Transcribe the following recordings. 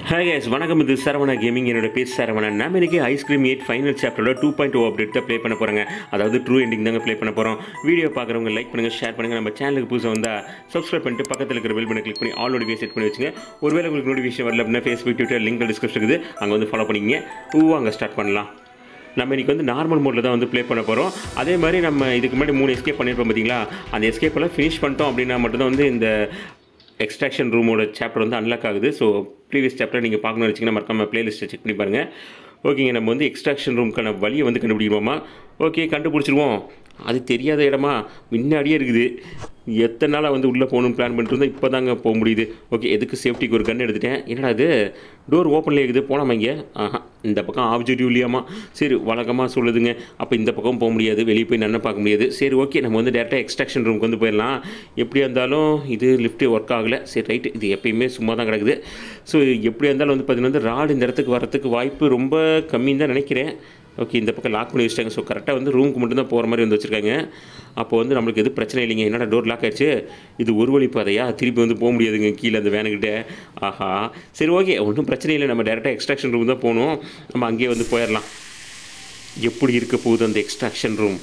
Hi guys வணக்கம் இது Saravana gaming என்னோட பேர் சரவணன் நம்ம இன்னைக்கு ஐஸ்கிரீம் எயிட் ஃபைனல் சாப்டரோட டூ பாயிண்ட் ஓ அப்டேட் தான் ப்ளே பண்ண போகிறாங்க அதாவது ட்ரூ எண்டிங் தாங்க ப்ளே பண்ண போகிறோம் வீடியோ பார்க்குறவங்க லைக் பண்ணுங்கள் ஷேர் பண்ணுங்கள் நம்ம சேனலுக்கு புதுசாக வந்தால் சப்ஸ்கிரைப் பண்ணிட்டு பக்கத்தில் இருக்கிற பெல் பண்ணி கிளிக் பண்ணி ஆல் நோட்டிஃபிகேஷன் செட் பண்ணி வச்சுங்க ஒருவேளை உங்களுக்கு நோட்டிஃபிகேஷன் வரல அப்படின்னா ஃபேஸ்புக் ட்விட்டர் லிங்க் டிஸ்கிரிப்ஷன் இருக்குது அங்கே வந்து ஃபாலோ பண்ணிக்கிங்க ஊ அங்கே ஸ்டார்ட் பண்ணலாம் நம்ம இன்றைக்கி வந்து நார்மல் மோடில் தான் வந்து ப்ளே பண்ண போகிறோம் அதே மாதிரி நம்ம இதுக்கு முன்னாடி மூணு எஸ்கேப் பண்ணியிருப்போம் பார்த்தீங்களா அந்த escape எல்லாம் ஃபினிஷ் பண்ணிட்டோம் அப்படின்னா மட்டும்தான் வந்து இந்த எக்ஸ்ட்ராக்ஷன் ரூமோட சாப்டர் வந்து அன்லாக் ஆகுது ஸோ ப்ரீவியஸ் சாப்டர் நீங்கள் பார்க்கணும்னு வச்சிங்கன்னா மறக்காம பிளேலிஸ்ட்டை செக் பண்ணி பாருங்கள் ஓகேங்க நம்ம வந்து எக்ஸ்ட்ராக்ஷன் ரூமுக்கான வழியை வந்து கண்டுபிடிக்கணுமா ஓகே கண்டுபிடிச்சிருவோம் அது தெரியாத இடமா முன்னாடியே இருக்குது எத்தனை நாளாக வந்து உள்ளே போகணும்னு பிளான் பண்ணிட்டு இருந்தால் இப்போ தாங்க போக முடியுது ஓகே எதுக்கு சேஃப்டிக்கு ஒரு கன் எடுத்துட்டேன் என்னடா இது டோர் ஓப்பன்லேயே இருக்குது போனாமா இங்கே ஆஹா இந்த பக்கம் ஆப்ஜெக்டிவ் இல்லையாமா சரி வழக்கமாக சொல்லுதுங்க அப்போ இந்த பக்கம் போக முடியாது வெளியே போய் நன்ன பார்க்க முடியாது சரி ஓகே நம்ம வந்து டேரெக்டாக எக்ஸ்ட்ராக்ஷன் ரூமுக்கு வந்து போயிடலாம் எப்படியா இருந்தாலும் இது லிஃப்ட்டு ஒர்க் ஆகலை சரி ரைட்டு இது எப்பயுமே சும்மா தான் கிடக்குது ஸோ எப்படியா இருந்தாலும் வந்து பார்த்தீங்கன்னா வந்து ராடு இந்த இடத்துக்கு வரத்துக்கு வாய்ப்பு ரொம்ப கம்மின்னு தான் நினைக்கிறேன் ஓகே இந்த பக்கம் லாக் பண்ணி வச்சிட்டாங்க ஸோ கரெக்டாக வந்து ரூமுக்கு மட்டும்தான் போகிற மாதிரி வந்து வச்சுருக்காங்க அப்போ வந்து நம்மளுக்கு எதுவும் பிரச்சனை இல்லைங்க என்னடா டோர் லாக் ஆயிடுச்சு இது ஒரு வழி பாதையா திருப்பி வந்து போக முடியாதுங்க கீழே அந்த வேனுக்கிட்ட ஆஹா சரி ஓகே ஒன்றும் பிரச்சனை இல்லை நம்ம டேரெக்டாக எக்ஸ்ட்ராக்ஷன் ரூம் தான் போகணும் நம்ம அங்கேயே வந்து போயிடலாம் எப்படி இருக்க போகுது அந்த எக்ஸ்ட்ராக்ஷன் ரூம்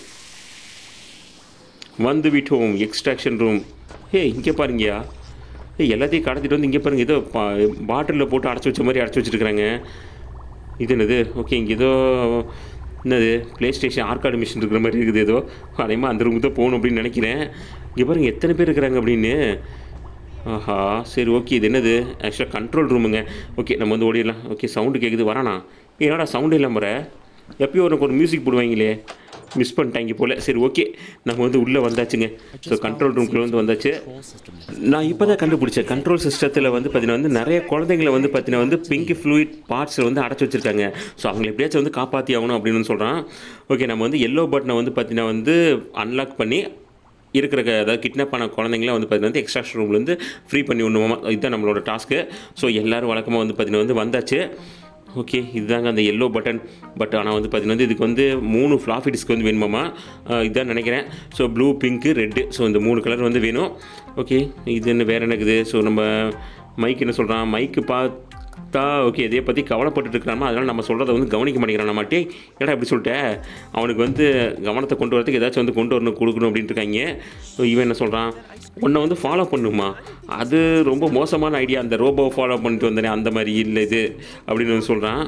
வந்து விட்டோம் எக்ஸ்ட்ராக்ஷன் ரூம் ஏ இங்கே பாருங்கயா ஏ எல்லாத்தையும் கடத்திட்டு வந்து இங்கே பாருங்க ஏதோ பா பாட்டிலில் போட்டு அடைச்சி வச்ச மாதிரி அடைச்சி வச்சுருக்குறாங்க இது என்னது ஓகே இங்கே ஏதோ என்னது ப்ளே ஸ்டேஷன் ஆர்காடு மிஷின் இருக்கிற மாதிரி இருக்குது ஏதோ அதேமாதிரி அந்த ரூமுக்கு தான் போகணும் அப்படின்னு நினைக்கிறேன் இங்கே பாருங்க எத்தனை பேர் இருக்கிறாங்க அப்படின்னு ஆஹா சரி ஓகே இது என்னது ஆக்சுவலாக கண்ட்ரோல் ரூமுங்க ஓகே நம்ம வந்து ஓடிடலாம் ஓகே சவுண்டு கேட்குது வரானா ஏ, என்னடா சவுண்டு இல்லாம வர எப்பயும் உனக்கு ஒரு மியூசிக் போடுவாங்களே மிஸ் பண்ணிட்டாங்க போல் சரி ஓகே நம்ம வந்து உள்ளே வந்தாச்சுங்க ஸோ கண்ட்ரோல் ரூம்குள்ளே வந்து வந்தாச்சு நான் இப்போ தான் கண்டுபிடிச்சேன் கண்ட்ரோல் சிஸ்டத்தில் வந்து பார்த்தீங்கன்னா வந்து நிறைய குழந்தைங்களை வந்து பார்த்தீங்கன்னா வந்து பிங்க் ஃப்ளூயிட் பார்ட்ஸில் வந்து அடைச்சி வச்சிருக்காங்க ஸோ அவங்களை எப்படியாச்சும் வந்து காப்பாற்றி ஆகணும் அப்படின்னு சொல்கிறான் ஓகே நம்ம வந்து எல்லோ பட்டனை வந்து பார்த்தீங்கன்னா வந்து அன்லாக் பண்ணி இருக்கிற க- அதாவது கிட்னாப் பண்ண குழந்தைங்களாம் வந்து பார்த்தீங்கன்னா வந்து எக்ஸ்ட்ராக்ஷன் ரூம்லேருந்து ஃப்ரீ பண்ணி விடணுமா இதுதான் நம்மளோட டாஸ்க்கு ஸோ எல்லோரும் வழக்கமாக வந்து பார்த்தீங்கன்னா வந்து வந்தாச்சு ஓகே இதுதாங்க அந்த எல்லோ பட்டன் பட் ஆனால் வந்து பார்த்தீங்கன்னா வந்து இதுக்கு வந்து மூணு ஃப்ளாஃபி டிஸ்க் வந்து வேணுமாமா அஹ் இதுதான் நினைக்கிறேன் so blue pink red so இந்த மூணு கலர் வந்து வேணும் ஓகே இது என்ன வேறு என்னக்குது ஸோ நம்ம மைக் என்ன சொல்கிறான் மைக்கு பார்த்தா ஓகே இதையை பற்றி கவலைப்பட்டுட்டு இருக்கிறாமா அதனால் நம்ம சொல்கிறத வந்து கவனிக்க மாட்டேங்கிறான் நம்ம டேய் ஏடா இப்படி சொல்லிட்டேன் அவனுக்கு வந்து கவனத்தை கொண்டு வரதுக்கு ஏதாச்சும் வந்து கொண்டு வரணும் கொடுக்கணும் அப்படின்ட்டு இருக்காங்க ஸோ இவன் என்ன சொல்கிறான் உன்னை வந்து ஃபாலோ பண்ணுமா அது ரொம்ப மோசமான ஐடியா அந்த ரோபோவை ஃபாலோ பண்ணிட்டு வந்தேனே அந்த மாதிரி இல்லை இது அப்படின்னு வந்து சொல்கிறான்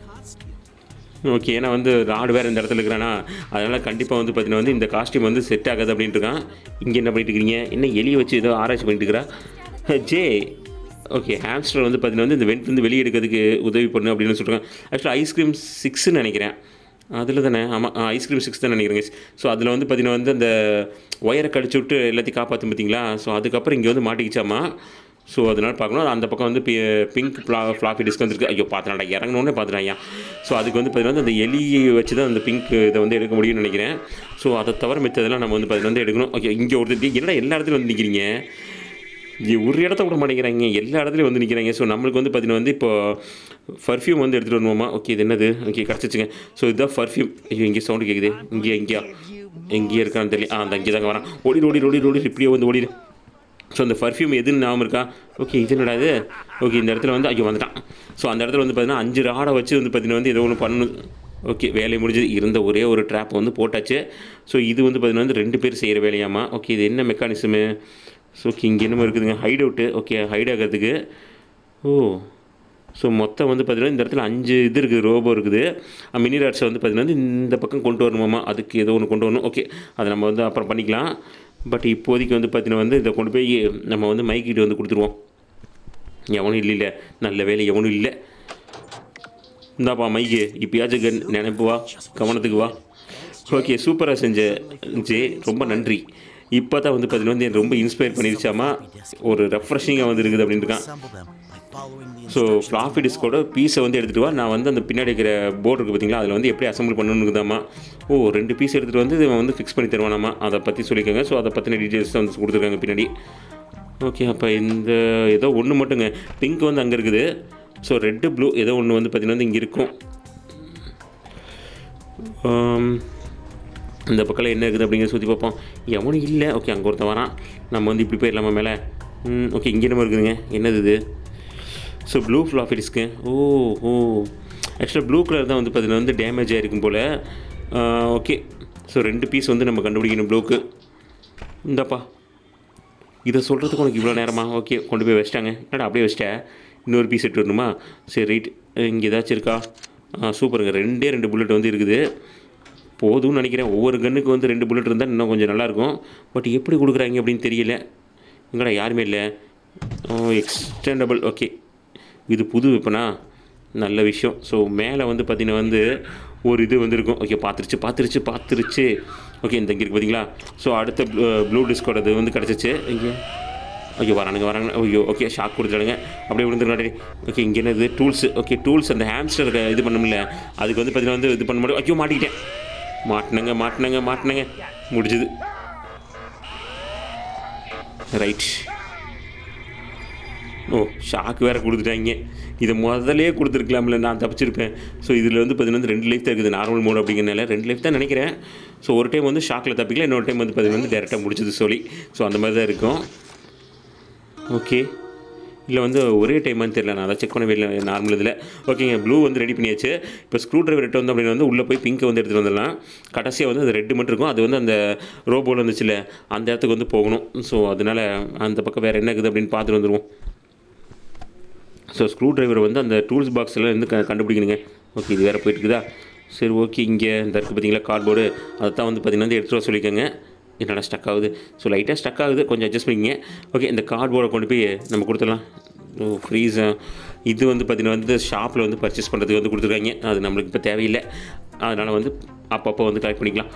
ஓகே ஏன்னா வந்து ராடு வேறு இந்த இடத்துல இருக்கிறானா அதனால் கண்டிப்பாக வந்து பார்த்தீங்கன்னா வந்து இந்த காஸ்டியூம் வந்து செட் ஆகாது அப்படின்ட்டு இருக்கான் இங்கே என்ன பண்ணிட்டு இருக்கிறீங்க என்ன எலியை வச்சு ஏதோ ஆராய்ச்சி பண்ணிட்டு இருக்கிறா ஜே ஓகே ஹாம்ஸ்டர் வந்து பார்த்தீங்கன்னா வந்து இந்த வெண்ட் வந்து வெளியே எடுக்கிறதுக்கு உதவி பண்ணு அப்படின்னு சொல்கிறாங்க ஆக்சுவலாக ஐஸ்கிரீம் சிக்ஸ்னு நினைக்கிறேன் அதில் தானே ஆமாம் ஐஸ்கிரீம் சிக்ஸ் தான் நினைக்கிறேங்க ஸோ அதில் வந்து பார்த்தீங்கன்னா வந்து அந்த ஒயரை கடிச்சு விட்டு எல்லாத்தையும் காப்பாற்றும் பார்த்தீங்களா ஸோ அதுக்கப்புறம் இங்கே வந்து மாட்டிக்கிச்சாமா ஸோ அதனால் பார்க்கணும் அந்த பக்கம் வந்து பி பிங்க் ஃப்ளா ஃப்ளாஃபி டிஸ்க் வந்துருக்கு ஐயோ பார்த்துனாடா இறங்கணுன்னே பார்த்துட்டாங்க ஸோ அதுக்கு வந்து பார்த்தீங்கன்னா அந்த எலியை வச்சு தான் அந்த பிங்க் இதை வந்து எடுக்க முடியும்னு நினைக்கிறேன் ஸோ அதை தவிர மித்ததெல்லாம் நம்ம வந்து பார்த்தீங்கன்னா வந்து எடுக்கணும் ஓகே இங்கே ஒருத்தர் என்னடா எல்லா இடத்துலையும் வந்து நிற்கிறீங்க இங்கே ஒரு இடத்த விட மாட்டேங்கிறாங்க எல்லா இடத்துலையும் வந்து நிற்கிறாங்க ஸோ நம்மளுக்கு வந்து பார்த்தீங்கன்னா வந்து இப்போ பர்ஃப்யூம் வந்து எடுத்துகிட்டு வரணுமா ஓகே இது என்னது ஓகே கிடச்சிச்சுங்க ஸோ இதுதான் பர்ஃப்யூம் ஐயோ இங்கே சவுண்டு கேட்குது இங்கே எங்கேயா எங்கேயே இருக்கான்னு தெரியல ஆ அந்த இங்கே தாங்க வரான் ஓடி ஓடி ஓடி ஓடி இப்படியே வந்து ஓடிடு ஸோ அந்த பர்ஃப்யூம் எதுன்னு ஞாபகம் இருக்கா ஓகே இது என்னடா இது ஓகே இந்த இடத்துல வந்து ஐயோ வந்துட்டான் ஸோ அந்த இடத்துல வந்து பார்த்தீங்கன்னா அஞ்சு ராடை வச்சு வந்து பார்த்தீங்கன்னா வந்து ஏதோ ஒன்று பண்ணணும் ஓகே வேலை முடிஞ்சது இருந்த ஒரே ஒரு ட்ராப் வந்து போட்டாச்சு ஸோ இது வந்து பார்த்தீங்கன்னா வந்து ரெண்டு பேர் செய்கிற வேலையாமா ஓகே இது என்ன மெக்கானிசமு ஸோ ஓகே இங்கே என்னமோ இருக்குதுங்க ஹைட் அவுட்டு ஓகே ஹைட் ஆகிறதுக்கு ஓ ஸோ மொத்தம் வந்து பார்த்தீங்கன்னா இந்த இடத்துல அஞ்சு இது இருக்குது ரோபோ இருக்குது மினி ராட்ஸை வந்து பார்த்தீங்கன்னா வந்து இந்த பக்கம் கொண்டு வரணுமாமா அதுக்கு ஏதோ ஒன்று கொண்டு வரணும் ஓகே அதை நம்ம வந்து அப்புறம் பண்ணிக்கலாம் பட் இப்போதைக்கு வந்து பார்த்தீங்கன்னா வந்து இதை கொண்டு போய் நம்ம வந்து மைக்கிட்ட வந்து கொடுத்துருவோம் எவனும் இல்லை இல்லை நல்ல வேலை எவனும் இல்லை இந்தாப்பா மைக்கு இப்போயாச்சும் கன் நினைப்பு வா கவனத்துக்கு வா ஓகே சூப்பராக செஞ்ச ஜே ரொம்ப நன்றி இப்போ தான் வந்து பார்த்தீங்கன்னா வந்து என்னை ரொம்ப இன்ஸ்பயர் பண்ணிருச்சாமா ஒரு ரெஃப்ரெஷிங்காக வந்து இருக்குது அப்படின்னு இருக்கான் assemble them by following the so fluffy டிஸ்கோட பீஸை வந்து எடுத்துகிட்டு வா நான் வந்து அந்த பின்னாடி இருக்கிற போர்டு இருக்குது பார்த்தீங்களா அதில் வந்து எப்படி அசம்பிள் பண்ணணும்னு இருக்குதாம்மா ஓ ரெண்டு பீஸ் எடுத்துகிட்டு வந்து இவன் வந்து ஃபிக்ஸ் பண்ணி தருவானாமா அதை பற்றி சொல்லிக்கோங்க ஸோ அதை பற்றின டீட்டெயில்ஸ் தான் வந்து கொடுத்துருக்காங்க பின்னாடி ஓகே அப்போ இந்த ஏதோ ஒன்று மட்டுங்க பிங்க் வந்து அங்கே இருக்குது ஸோ ரெட்டு ப்ளூ ஏதோ ஒன்று வந்து பார்த்தீங்கன்னா வந்து இங்கே இருக்கும் ஆம், இந்த பக்கம் என்ன இருக்குது அப்படிங்கிறத சுற்றி பார்ப்போம் எவனும் இல்லை ஓகே அங்கே ஒருத்தன் வரான் நம்ம வந்து இப்படி போயிடலாமா மேலே ஓகே இங்கே என்ன இருக்குதுங்க என்னது இது ஸோ ப்ளூ ஃப்ளாஃபி டிஸ்க்கு ஓ ஓ ஆக்சுவலாக ப்ளூ கலர் தான் வந்து பார்த்தீங்கன்னா வந்து டேமேஜ் ஆகிருக்கும் போல் ஓகே ஸோ ரெண்டு பீஸ் வந்து நம்ம கண்டுபிடிக்கணும் ப்ளூக்கு இந்தாப்பா இதை சொல்கிறதுக்கு உனக்கு இவ்வளோ நேரமா ஓகே கொண்டு போய் வச்சிட்டாங்க என்னடா அப்படியே வச்சிட்டேன் இன்னொரு பீஸ் எடுத்து வரணுமா சரி ரைட் இங்கே ஏதாச்சும் இருக்கா ஆ சூப்பருங்க ரெண்டே ரெண்டு புல்லட் வந்து இருக்குது போதும்னு நினைக்கிறேன் ஒவ்வொரு கன்னுக்கு வந்து ரெண்டு புல்லட் இருந்தால் இன்னும் கொஞ்சம் நல்லாயிருக்கும் பட் எப்படி கொடுக்குறாங்க அப்படின்னு தெரியல எங்கடா யாருமே இல்லை எக்ஸ்டெண்டபிள் ஓகே இது புது வெப்பனா நல்ல விஷயம் ஸோ மேலே வந்து பார்த்தீங்கன்னா வந்து ஒரு இது வந்திருக்கும் ஓகே பார்த்துருச்சு பார்த்துருச்சு பார்த்துருச்சு ஓகே இந்த இங்கே இருக்குது பார்த்தீங்களா ஸோ அடுத்த ப்ளூ டிஸ்கோட இது வந்து கிடச்சிச்சு இங்கே ஐயோ வரானுங்க வராங்க ஐயோ ஓகே ஷாக் கொடுத்துடுங்க அப்படியே விழுந்துருக்காடி ஓகே இங்கே என்னது டூல்ஸ் ஓகே டூல்ஸ் அந்த ஹேம்ஸ்டர் இது பண்ண முடியல அதுக்கு வந்து பார்த்தீங்கன்னா வந்து இது பண்ண முடியும் ஐயோ மாட்டிக்கிட்டேன் மாட்டினங்க மாட்டினங்க மாட்டினங்க முடிஞ்சுது ரைட் ஓ ஷாக் வேறு கொடுத்துட்டாங்க இதை முதல்லே கொடுத்துருக்கலாம்ல நான் தப்பிச்சிருப்பேன் ஸோ இதில் வந்து பார்த்தீங்கன்னா வந்து ரெண்டு லைஃப் தான் இருக்குது நார்மல் மோட் அப்படிங்கிறனால ரெண்டு லைஃப் தான் நினைக்கிறேன் ஸோ ஒரு டைம் வந்து ஷாக்கில் தப்பிக்கல இன்னொரு டைம் வந்து பார்த்தீங்கன்னா வந்து டேரெக்டாக முடிச்சது சொல்லி ஸோ அந்த மாதிரி தான் இருக்கும் ஓகே இல்லை வந்து ஒரே டைமான்னு தெரியல நான் அதை செக் பண்ணவே இல்லை நார்மல் இதில் ஓகேங்க ப்ளூ வந்து ரெடி பண்ணியாச்சு இப்போ ஸ்க்ரூ டிரைவர் எட்டு வந்து அப்படின்னு வந்து உள்ளே போய் பிங்கை வந்து எடுத்துகிட்டு வந்துடலாம் கடைசியாக வந்து அது ரெட்டு மட்டும் இருக்கும் அது வந்து அந்த ரோபோவில் வந்துச்சுல அந்த இடத்துக்கு வந்து போகணும் ஸோ அதனால் அந்த பக்கம் வேறு என்ன இருக்குது அப்படின்னு பார்த்துட்டு வந்துடுவோம் ஸோ ஸ்க்ரூ டிரைவர் வந்து அந்த டூல்ஸ் பாக்ஸில் இருந்து க கண்டுபிடிக்கணுங்க ஓகே இது வேறு போயிட்டுருக்குதா சரி ஓகே இங்கே இந்த இருக்குது பார்த்தீங்களா கார்ட்போர்டு அதை தான் வந்து பார்த்தீங்கன்னா வந்து எடுத்துகிட்டு வர சொல்லிக்கோங்க என்னடா ஸ்டக் ஆகுது ஸோ லைட்டாக ஸ்டக் ஆகுது கொஞ்சம் அட்ஜஸ்ட் பண்ணிக்கங்க ஓகே இந்த கார்ட்போர்டை கொண்டு போய் நம்ம கொடுத்துடலாம் ஓ ஃப்ரீஸ் இது வந்து பார்த்தீங்கன்னா வந்து ஷாப்பில் வந்து பர்ச்சேஸ் பண்ணுறதுக்கு வந்து கொடுத்துருக்காங்க அது நம்மளுக்கு இப்போ தேவையில்லை அதனால் வந்து அப்பப்போ வந்து கலெக்ட் பண்ணிக்கலாம்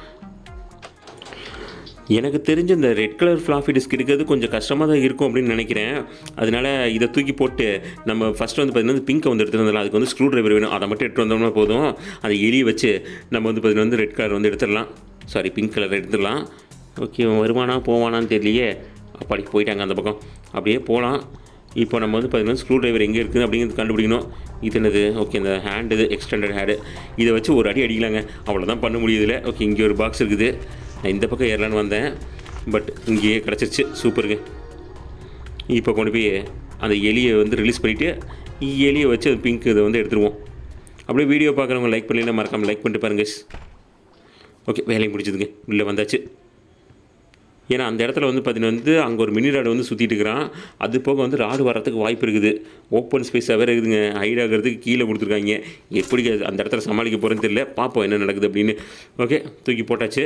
எனக்கு தெரிஞ்ச இந்த ரெட் கலர் ஃப்ளாஃபி டிஸ்க் எடுக்கிறது கொஞ்சம் கஷ்டமாக தான் இருக்கும் அப்படின்னு நினைக்கிறேன் அதனால இதை தூக்கி போட்டு நம்ம ஃபஸ்ட்டு வந்து பார்த்தீங்கன்னா பிங்கை வந்து எடுத்துகிட்டு வந்துடலாம் அதுக்கு வந்து ஸ்க்ரூ டிரைவர் வேணும் அதை மட்டும் எடுத்து வந்தோம்னா போதும் அதை எலியை வச்சு நம்ம வந்து பார்த்தீங்கன்னா வந்து ரெட் கலர் வந்து எடுத்துடலாம் சாரி பிங்க் கலர் எடுத்துடலாம் ஓகே வருவானா போவானான்னு தெரியலையே அப்பாடி போயிட்டாங்க அந்த பக்கம் அப்படியே போகலாம் இப்போ நம்ம வந்து பார்த்தீங்கன்னா ஸ்க்ரூ டிரைவர் எங்கே இருக்குது அப்படிங்கிறது கண்டுபிடிக்கணும் இது என்னது ஓகே இந்த ஹேண்ட் இது எக்ஸ்டெண்டட் ஹேண்டு இதை வச்சு ஒரு அடி அடிக்கலாங்க அவ்வளோதான் பண்ண முடியுதுல ஓகே இங்கே ஒரு பாக்ஸ் இருக்குது நான் இந்த பக்கம் ஏறலான்னு வந்தேன் பட் இங்கேயே கிடச்சிருச்சு சூப்பருங்க இப்போ கொண்டு போய் அந்த எலியை வந்து ரிலீஸ் பண்ணிவிட்டு எலியை வச்சு அது பிங்க் இதை வந்து எடுத்துருவோம் அப்படியே வீடியோ பார்க்குறவங்க லைக் பண்ணலைன்னா மறக்காமல் லைக் பண்ணிட்டு பாருங்க ஓகே வேலையை முடிச்சதுங்க உள்ளே வந்தாச்சு ஏன்னா அந்த இடத்துல வந்து பார்த்தீங்கன்னா வந்து அங்கே ஒரு மினி ராடு வந்து சுற்றிட்டு இருக்கிறான் அது போக வந்து ராடு வரத்துக்கு வாய்ப்பு இருக்குது ஓப்பன் ஸ்பேஸாக வேறு இருக்குதுங்க ஹைட் ஆகிறதுக்கு கீழே கொடுத்துருக்காங்க எப்படி அது அந்த இடத்துல சமாளிக்க போகிறேன்னு தெரியல பார்ப்போம் என்ன நடக்குது அப்படின்னு ஓகே தூக்கி போட்டாச்சு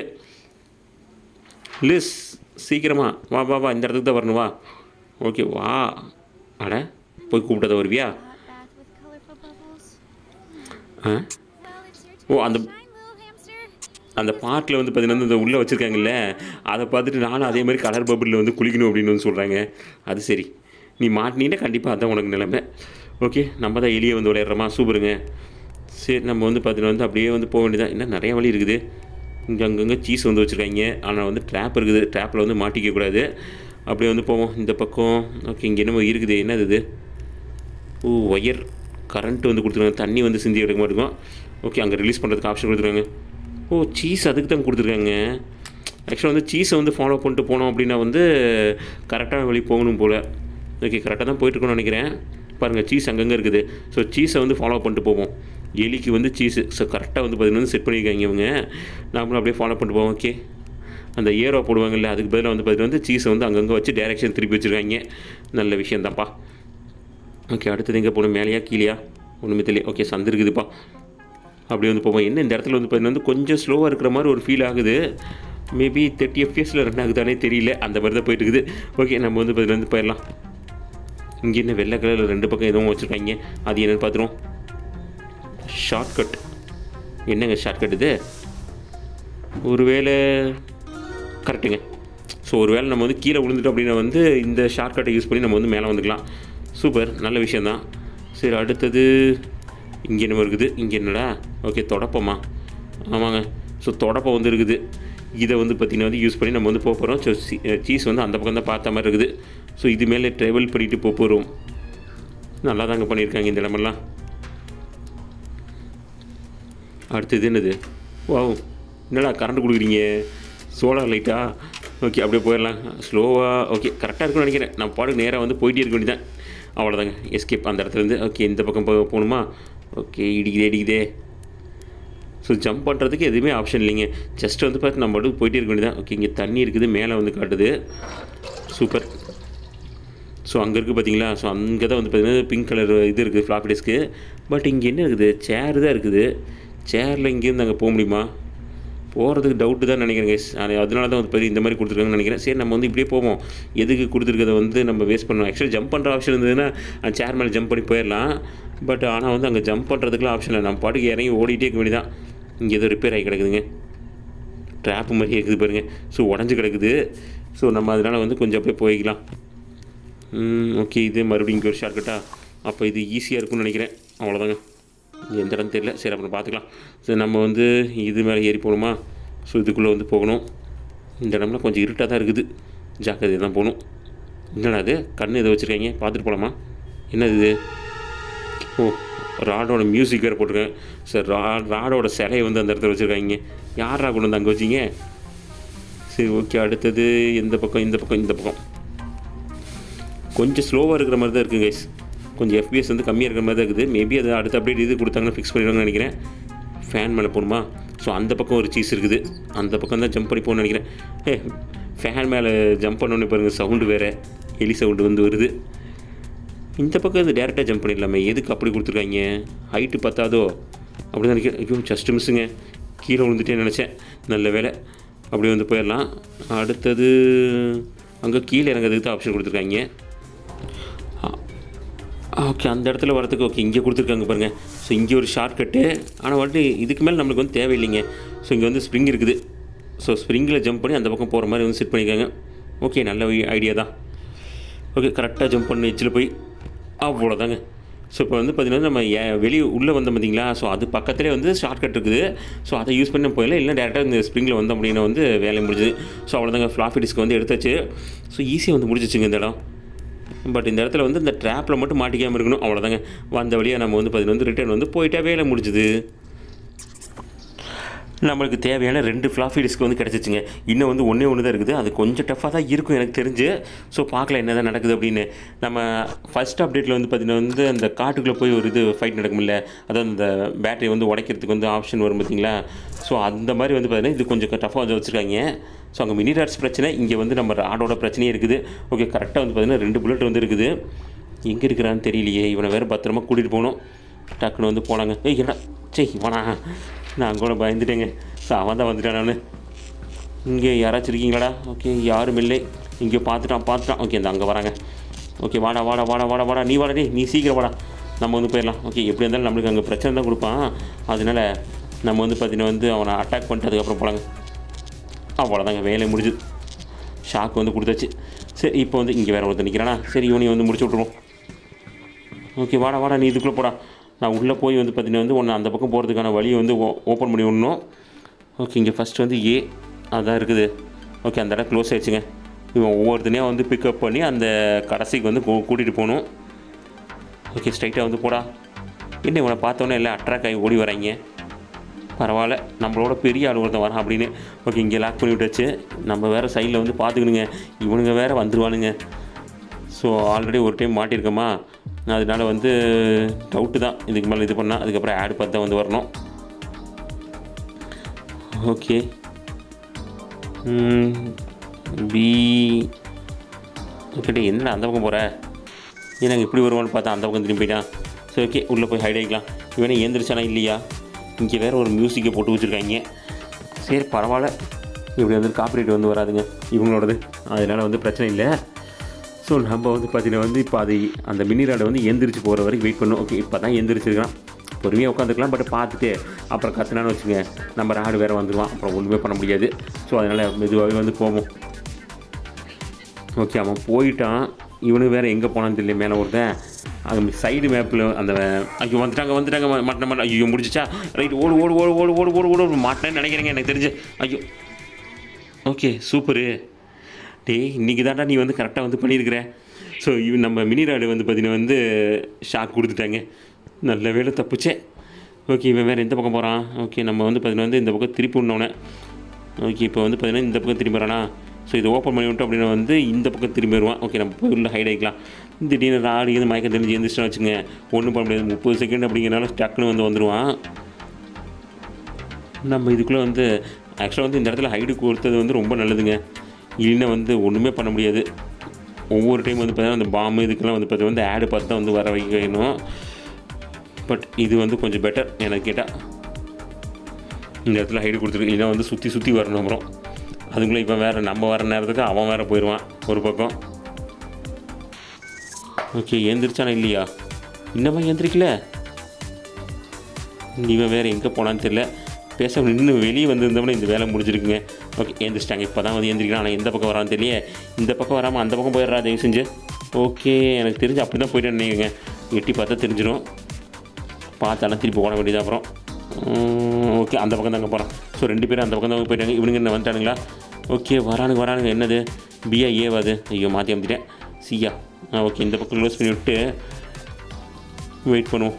லிஸ் சீக்கிரமா வா வா வா இந்த இடத்துக்கு தான் வரணும் வா ஓகே வா அட போய் கூப்பிட்டத வருவியா Hot bath with colorful bubbles. Ah Well, it's your O turn அந்த to shine, little hamster. அந்த பாட்டில் வந்து பார்த்தீங்கன்னா இந்த உள்ளே வச்சுருக்காங்கல்ல அதை பார்த்துட்டு நானும் அதே மாதிரி கலர் பபிளில் வந்து குளிக்கணும் அப்படின்னு வந்து சொல்கிறாங்க அது சரி நீ மாட்டினீன்னா கண்டிப்பாக அதான் உனக்கு நிலைமை ஓகே நம்ம தான் எலியை வந்து விளையாடுறோமா சூப்பருங்க சரி நம்ம வந்து பார்த்தீங்கன்னா வந்து அப்படியே வந்து போக வேண்டியதான் இன்னும் நிறைய வழி இருக்குது இங்கே அங்கங்கே சீஸ் வந்து வச்சுருக்காங்க ஆனால் வந்து ட்ராப் இருக்குது ட்ராப்பில் வந்து மாட்டிக்க கூடாது அப்படியே வந்து போவோம் இந்த பக்கம் ஓகே இங்கே என்னமோ இருக்குது என்னது இது ஓ ஒயர் கரண்ட் வந்து கொடுத்துருக்காங்க தண்ணி வந்து சிந்தி எடுக்க மாட்டேங்கும் ஓகே அங்கே ரிலீஸ் பண்ணுறதுக்கு ஆப்ஷன் கொடுத்துருக்காங்க ஓ சீஸ் அதுக்கு தான் கொடுத்துருக்காங்க ஆக்சுவலாக வந்து சீஸை வந்து ஃபாலோ பண்ணிட்டு போனோம் அப்படின்னா வந்து கரெக்டான வழி போகணும் போல் ஓகே கரெக்டாக தான் போயிட்டுருக்கோம்னு நினைக்கிறேன் பாருங்கள் சீஸ் அங்கங்கே இருக்குது ஸோ சீஸை வந்து ஃபாலோ பண்ணிட்டு போவோம் எலிக்கு வந்து சீஸு ஸோ கரெக்டாக வந்து பார்த்தீங்கன்னா செட் பண்ணியிருக்காங்க இவங்க நாமளும் அப்படியே ஃபாலோ பண்ணிட்டு போவோம் ஓகே அந்த ஏரோ போடுவாங்கல்ல அதுக்கு பதிலாக வந்து பார்த்தீங்கன்னா வந்து சீஸை வந்து அங்கங்கே வச்சு டேரெக்ஷன் திருப்பி வச்சுருக்காங்க நல்ல விஷயம் தான்ப்பா ஓகே அடுத்தது எங்கே போகணும் மேலேயா கீழேயா ஒன்றுமே தெரியல ஓகே சந்து இருக்குதுப்பா அப்படி வந்து போவோம் என்ன இந்த இடத்துல வந்து பார்த்தீங்கன்னா வந்து கொஞ்சம் ஸ்லோவாக இருக்கிற மாதிரி ஒரு ஃபீல் ஆகுது மேபி தேர்ட்டி எஃப்எஸில் ரன் ஆகுதானே தெரியல அந்த மாதிரி தான் போயிட்டு இருக்குது ஓகே நம்ம வந்து பார்த்தீங்கன்னா வந்து போயிடலாம் இங்கே என்ன வெள்ளை கலரில் ரெண்டு பக்கம் எதுவும் வச்சுருக்காங்க அது என்னென்னு பார்த்துருவோம் ஷார்ட்கட் என்னங்க ஷார்ட்கட் இது ஒருவேளை கரெக்டுங்க ஸோ ஒருவேளை நம்ம வந்து கீழே விழுந்துட்டோம் அப்படின்னா வந்து இந்த ஷார்ட்கட்டை யூஸ் பண்ணி நம்ம வந்து மேலே வந்துக்கலாம் சூப்பர் நல்ல விஷயந்தான் சரி அடுத்தது இங்கே என்ன இருக்குது இங்கே என்னடா ஓகே தொடப்பமா ஆமாங்க ஸோ தொடப்பம் வந்து இருக்குது இதை வந்து பார்த்திங்கன்னா வந்து யூஸ் பண்ணி நம்ம வந்து போக போகிறோம் ஸோ சீஸ் வந்து அந்த பக்கம் தான் பார்த்த மாதிரி இருக்குது ஸோ இது மேலே ட்ராவல் பண்ணிட்டு போக போகிறோம் நல்லா தாங்க பண்ணியிருக்காங்க இந்த இடமெல்லாம் அடுத்தது என்னது வாவ் என்னடா கரண்ட் கொடுக்குறீங்க சோலார் லைட்டா ஓகே அப்படியே போயிடலாம் ஸ்லோவாக ஓகே கரெக்டாக இருக்கும்னு நினைக்கிறேன் நான் பாட்டுக்கு நேராக வந்து போயிட்டே இருக்க வேண்டியதான் அவ்வளோதாங்க எஸ்கேப் அந்த இடத்துலேருந்து ஓகே இந்த பக்கம் போ போகணுமா ஓகே இடிக்குதே இடிக்குதே ஸோ ஜம்ப் பண்ணுறதுக்கு எதுவுமே ஆப்ஷன் இல்லைங்க ஜஸ்ட் வந்து பார்த்து நம்ம பாட்டுக்கு போயிட்டே இருக்க வேண்டியதான் ஓகே இங்கே தண்ணி இருக்குது மேலே வந்து காட்டுது சூப்பர் ஸோ அங்கே இருக்குது பார்த்தீங்களா ஸோ அங்கே தான் வந்து பார்த்தீங்கன்னா பிங்க் கலர் இது இருக்குது ஃப்ளாப்பி டிஸ்க்கு பட் இங்கே என்ன இருக்குது சேர் தான் இருக்குது சேரில் இங்கேருந்து அங்கே போக முடியுமா போகிறதுக்கு டவுட்டு தான் நினைக்கிறேன் guys. அது அதனால தான் வந்து பெரிய இந்த மாதிரி கொடுத்துருக்காங்கன்னு நினைக்கிறேன் சரி நம்ம வந்து இப்படியே போவோம் எதுக்கு கொடுத்துருக்கத வந்து நம்ம வேஸ்ட் பண்ணோம் ஆக்சுவலி ஜம்ப் பண்ணுற ஆப்ஷன் இருந்ததுன்னா அந்த சேர் மேலே ஜம்ப் பண்ணி போயிடலாம் பட் ஆனால் வந்து அங்கே ஜம்ப் பண்ணுறதுக்குலாம் ஆப்ஷன் இல்லை நம்ம பாட்டுக்கு இறங்கி ஓடிட்டே இருக்க வேண்டியதான் இங்கே ஏதோ ரிப்பேர் ஆகி கிடக்குதுங்க ட்ராப்பு மாதிரி இருக்குது பாருங்க ஸோ உடஞ்சி கிடக்குது ஸோ நம்ம அதனால் வந்து கொஞ்சம் அப்படியே போய்க்கலாம் ஓகே இது மறுபடியும் இங்கே ஒரு ஷார்ட்கட்டா அப்போ இது ஈஸியாக இருக்கும்னு நினைக்கிறேன் அவ்வளோதாங்க எந்த இடம் தெரியல சரி அப்புறம் பார்த்துக்கலாம் சரி நம்ம வந்து இது மேலே ஏறி போகணுமா ஸோ இதுக்குள்ளே வந்து போகணும் இந்த இடம்லாம் கொஞ்சம் இருட்டாக தான் இருக்குது ஜாக்கிரதை தான் போகணும் என்னடா அது கண் எதை வச்சுருக்காங்க பார்த்துட்டு போகலாமா என்னது இது ஓ ராடோட மியூசிக் வேறு போட்டிருக்கேன் சார் ரா ராடோட சிலையை வந்து அந்த இடத்துல வச்சுருக்காங்க யாரா கொண்டு வந்து அங்கே வச்சிங்க சரி ஓகே அடுத்தது எந்த பக்கம் இந்த பக்கம் இந்த பக்கம் கொஞ்சம் ஸ்லோவாக இருக்கிற மாதிரி தான் இருக்குது கைஸ் கொஞ்சம் எஃபிஎஸ் வந்து கம்மியாக இருக்கிற மாதிரி தான் இருக்குது மேபி அது அடுத்த அப்டேட் இது கொடுத்தாங்கன்னா ஃபிக்ஸ் பண்ணிடுவாங்கன்னு நினைக்கிறேன் ஃபேன் மேலே போகணுமா ஸோ அந்த பக்கம் ஒரு சீஸ் இருக்குது அந்த பக்கம் தான் ஜம்ப் பண்ணி போகணும்னு நினைக்கிறேன் ஏ ஃபேன் மேலே ஜம்ப் பண்ணோன்னே பாருங்கள் சவுண்டு வேறு எலி சவுண்டு வந்து வருது இந்த பக்கம் இது டேரெக்டாக ஜம்ப் பண்ணிடலாமே எதுக்கு அப்படி கொடுத்துருக்காங்க ஹைட்டு பத்தாதோ அப்படி தான் நினைக்கிறேன் ஐயோ ஜஸ்ட் மிஸ்ஸுங்க கீழே விழுந்துட்டேன்னு நினச்சேன் நல்ல வேலை அப்படி வந்து போயிடலாம் அடுத்தது அங்கே கீழே இறங்குறதுக்கு தான் ஆப்ஷன் கொடுத்துருக்காங்க ஓகே அந்த இடத்துல வரதுக்கு ஓகே இங்கே கொடுத்துருக்காங்க பாருங்கள் ஸோ இங்கே ஒரு ஷார்ட் கட்டு ஆனால் வந்துட்டு இதுக்கு மேலே நம்மளுக்கு வந்து தேவையில்லைங்க ஸோ இங்கே வந்து ஸ்ப்ரிங் இருக்குது ஸோ ஸ்ப்ரிங்கில் ஜம்ப் பண்ணி அந்த பக்கம் போகிற மாதிரி வந்து செட் பண்ணியிருக்காங்க ஓகே நல்ல ஐடியா தான் ஓகே கரெக்டாக ஜம்ப் பண்ணி எச்சில் போய் அவ்வளோதாங்க ஸோ இப்போ வந்து பார்த்திங்கன்னா நம்ம ஏ- வெளியே உள்ளே வந்தோம் பார்த்தீங்களா ஸோ அது பக்கத்துலேயே வந்து ஷார்ட்கட் இருக்குது ஸோ அதை யூஸ் பண்ணி போயிடலாம் இல்லை டேரெக்டாக இந்த ஸ்ப்ரிங்கில் வந்தோம் அப்படின்னா வந்து வேலை முடிஞ்சுது ஸோ அவ்வளோதாங்க ஃப்ளாஃபி டிஸ்க் வந்து எடுத்தாச்சு ஸோ ஈஸியாக வந்து முடிஞ்சிச்சுங்க இந்த இடம் பட் இந்த இடத்துல வந்து இந்த ட்ராப்பில் மட்டும் மாட்டிக்காமல் இருக்கணும் அவ்வளோதாங்க வந்த வழியாக நம்ம வந்து பார்த்தீங்கன்னா வந்து ரிட்டர்ன் வந்து போயிட்டா வேலை முடிஞ்சுது நம்மளுக்கு தேவையான ரெண்டு ஃப்ளாஃபி டிஸ்க் வந்து கிடச்சிச்சுங்க இன்னும் வந்து ஒன்றே ஒன்று தான் இருக்குது அது கொஞ்சம் டஃப்பாக தான் இருக்கும் எனக்கு தெரிஞ்சு ஸோ பார்க்கலாம் என்ன தான் நடக்குது அப்படின்னு நம்ம ஃபஸ்ட் அப்டேட்டில் வந்து பார்த்திங்கன்னா வந்து அந்த காட்டுக்குள்ளே போய் ஒரு இது ஃபைட் நடக்கும்ல அதாவது அந்த பேட்டரி வந்து உடைக்கிறதுக்கு வந்து ஆப்ஷன் வரும் பார்த்தீங்களா ஸோ அந்த மாதிரி வந்து பார்த்திங்கன்னா இது கொஞ்சம் டஃப்பாக வந்து வச்சுருக்காங்க ஸோ அங்கே மினி ராட்ஸ் பிரச்சனை இங்கே வந்து நம்ம ராடோட பிரச்சனையே இருக்குது ஓகே கரெக்டாக வந்து பார்த்திங்கன்னா ரெண்டு புல்லட் வந்து இருக்குது எங்கே இருக்கிறான்னு தெரியலையே இவனை வேறு பத்திரமா கூட்டிகிட்டு போகணும் டக்குன்னு வந்து போனாங்க ஏய் என்ன சே இவனா நான் கூட பயந்துட்டேங்க ஸோ அவன் தான் வந்துட்டான் நான் இங்கே யாராச்சும் இருக்கீங்களாடா ஓகே யாரும் இல்லை இங்கே பார்த்துட்டான் பார்த்துட்டான் ஓகே இந்த அங்கே வராங்க ஓகே வாடா வாடா வாடா வாடா வாடா நீ வாடா டேய் நீ சீக்கிரம் வாடா நம்ம வந்து போயிடலாம் ஓகே எப்படி இருந்தாலும் நம்மளுக்கு அங்கே பிரச்சனை தான் கொடுப்பான் அதனால நம்ம வந்து பார்த்தீங்கன்னா வந்து அவனை அட்டாக் பண்ணிட்டு அதுக்கப்புறம் போகலாங்க அவ்வளோதாங்க வேலை முடிஞ்சுது ஷாக் வந்து கொடுத்தாச்சு சரி இப்போ வந்து இங்கே வேறு ஒருத்தர் நிற்கிறானா சரி இவனையும் வந்து முடிச்சு விட்ருவோம் ஓகே வாடா வாடா நீ இதுக்குள்ளே போடா நான் உள்ளே போய் வந்து பார்த்தீங்கன்னா வந்து ஒன்று அந்த பக்கம் போகிறதுக்கான வழியை வந்து ஓப்பன் பண்ணி விடணும் ஓகே இங்கே ஃபஸ்ட் வந்து ஏ அதான் இருக்குது ஓகே அந்த இடம் க்ளோஸ் ஆயிடுச்சுங்க இவன் ஒவ்வொருத்தனையும் வந்து பிக்கப் பண்ணி அந்த கடைசிக்கு வந்து கூ- கூட்டிகிட்டு போகணும் ஓகே ஸ்ட்ரைட்டாக வந்து போடா என்ன இவனை பார்த்தோன்னே எல்லாம் அட்ராக்ட் ஆகி ஓடி வராங்க பரவாயில்ல நம்மளோட பெரிய ஆள் ஒருத்தன் வரான் அப்படின்னு ஓகே இங்கே லாக் பண்ணி விட்டாச்சு நம்ம வேறு சைடில் வந்து பார்த்துக்கணுங்க இவனுங்க வேறு வந்துருவானுங்க ஸோ ஆல்ரெடி ஒரு டைம் மாட்டியிருக்கோமா அதனால வந்து டவுட்டு தான் இதுக்கு மேலே இது பண்ணால் அதுக்கப்புறம் ஆட் பார்த்து தான் வந்து வரணும் ஓகே பி ஓகே என்னடா அந்த பக்கம் போகிற எனக்கு இப்படி வருவான்னு பார்த்தா அந்த பக்கம் திரும்பி போயிட்டான் சரி ஓகே உள்ளே போய் ஹைட் ஆகிக்கலாம் இவனே ஏந்திரிச்சானா இல்லையா இங்கே வேறு ஒரு மியூசிக்கை போட்டு வச்சுருக்காங்க சரி பரவாயில்ல இப்படி வந்து காப்பிரைட் வந்து வராதுங்க இவங்களோடது அதனால் வந்து பிரச்சனை இல்லை ஸோ நம்ம வந்து பார்த்தீங்கன்னா வந்து இப்போ அது அந்த மினி ராடை வந்து எந்திரிச்சு போகிற வரைக்கும் வெயிட் பண்ணணும் ஓகே இப்போ தான் எந்திரிச்சிருக்கான் பொறுமையாக உட்காந்துக்கலாம் பட் பார்த்துட்டு அப்புறம் கத்துனான்னு வச்சுங்க நம்ம ராடு வேறு வந்துடுவான் அப்புறம் ஒன்றுமே பண்ண முடியாது ஸோ அதனால் மெதுவாகவே வந்து போவோம் ஓகே அவன் போயிட்டான் இவனுக்கு வேறு எங்கே போனான்னு தெரியல மேலே ஒருத்தன் அங்கே சைடு மேப்பில் அந்த ஐயோ வந்துட்டாங்க வந்துட்டாங்க மாட்டின மாட்டேன் ஐயோ முடிஞ்சிச்சா ரைட் ஓடு ஓடு ஓடு ஓடு ஓடு ஓடு ஓடு மாட்டேன்னு நினைக்கிறேங்க எனக்கு தெரிஞ்சு ஐயோ ஓகே சூப்பரு டேய் இன்றைக்கி தான்டா நீ வந்து கரெக்டாக வந்து பண்ணியிருக்கிற ஸோ இவன் நம்ம மினி ராடு வந்து பார்த்தீங்கன்னா வந்து ஷாக் கொடுத்துட்டாங்க நல்ல வேலை தப்புச்சே ஓகே இவன் வேறு எந்த பக்கம் போகிறான் ஓகே நம்ம வந்து பார்த்தீங்கன்னா வந்து இந்த பக்கம் திருப்பி விடனோடனே ஓகே இப்போ வந்து பார்த்தீங்கன்னா இந்த பக்கம் திரும்பி வரானா ஸோ இதை ஓப்பன் பண்ணி விட்டோம் அப்படின்னா வந்து இந்த பக்கம் திரும்பி வருவான் ஓகே நம்ம போய் உள்ள ஹைட் ஆகிக்கலாம் திடீர்னு ராடி இது மயக்கம் தெரிஞ்சு எழுந்திரிச்சுன்னு வச்சுங்க ஒன்றும் பண்ண முடியாது முப்பது செகண்ட் அப்படிங்கிறனால டக்குன்னு வந்து வந்துடுவான் நம்ம இதுக்குள்ளே வந்து ஆக்சுவலாக வந்து இந்த இடத்துல ஹைடு கொடுத்தது வந்து ரொம்ப நல்லதுங்க இல்லைன்னா வந்து ஒன்றுமே பண்ண முடியாது ஒவ்வொரு டைம் வந்து பார்த்தீங்கன்னா அந்த பாம்பு இதுக்கெல்லாம் வந்து பார்த்தீங்கன்னா வந்து ஆடு பார்த்து தான் வந்து வர வைக்கணும் பட் இது வந்து கொஞ்சம் பெட்டர் எனக்கு கேட்டால் இந்த இடத்துல ஹைடு கொடுத்துருக்கு இல்லைன்னா வந்து சுற்றி சுற்றி வரணும் அப்புறம் அதுக்குள்ளே இப்போ வேறு நம்ம வர நேரத்துக்கு அவன் வேறு போயிடுவான் ஒரு பக்கம் ஓகே ஏந்திரிச்சானா இல்லையா இன்னமா ஏந்திரிக்கல இவன் வேறு எங்கே போனான்னு தெரியல பேச நின்று வெளியே வந்திருந்தோம்னா இந்த வேலை முடிஞ்சிருக்குங்க ஓகே ஏந்திரிச்சிட்டாங்க இப்போ தான் வந்து ஏந்திரிக்கிறான் ஆனால் எந்த பக்கம் வரான்னு தெரியல இந்த பக்கம் வராமல் அந்த பக்கம் போயிடுறா தயவு செஞ்சு ஓகே எனக்கு தெரிஞ்சு அப்படி தான் போயிட்டு நினைக்கிறேங்க எட்டி பார்த்தா தெரிஞ்சிடும் பார்த்தாலும் திருப்பி ஓட வேண்டியது அப்புறம் ஓகே அந்த பக்கம் தாங்க போகிறான் ஸோ ரெண்டு பேரும் அந்த பக்கம் தான் போயிட்டாங்க இவனுங்க என்ன வந்துட்டானுங்களா ஓகே வரானுங்க வரானுங்க என்னது பியா ஏவாது ஐயோ மாற்றி அமைச்சிட்டேன் சியா ஆ ஓகே இந்த பக்கம் க்ளோஸ் பண்ணி விட்டு வெயிட் பண்ணுவோம்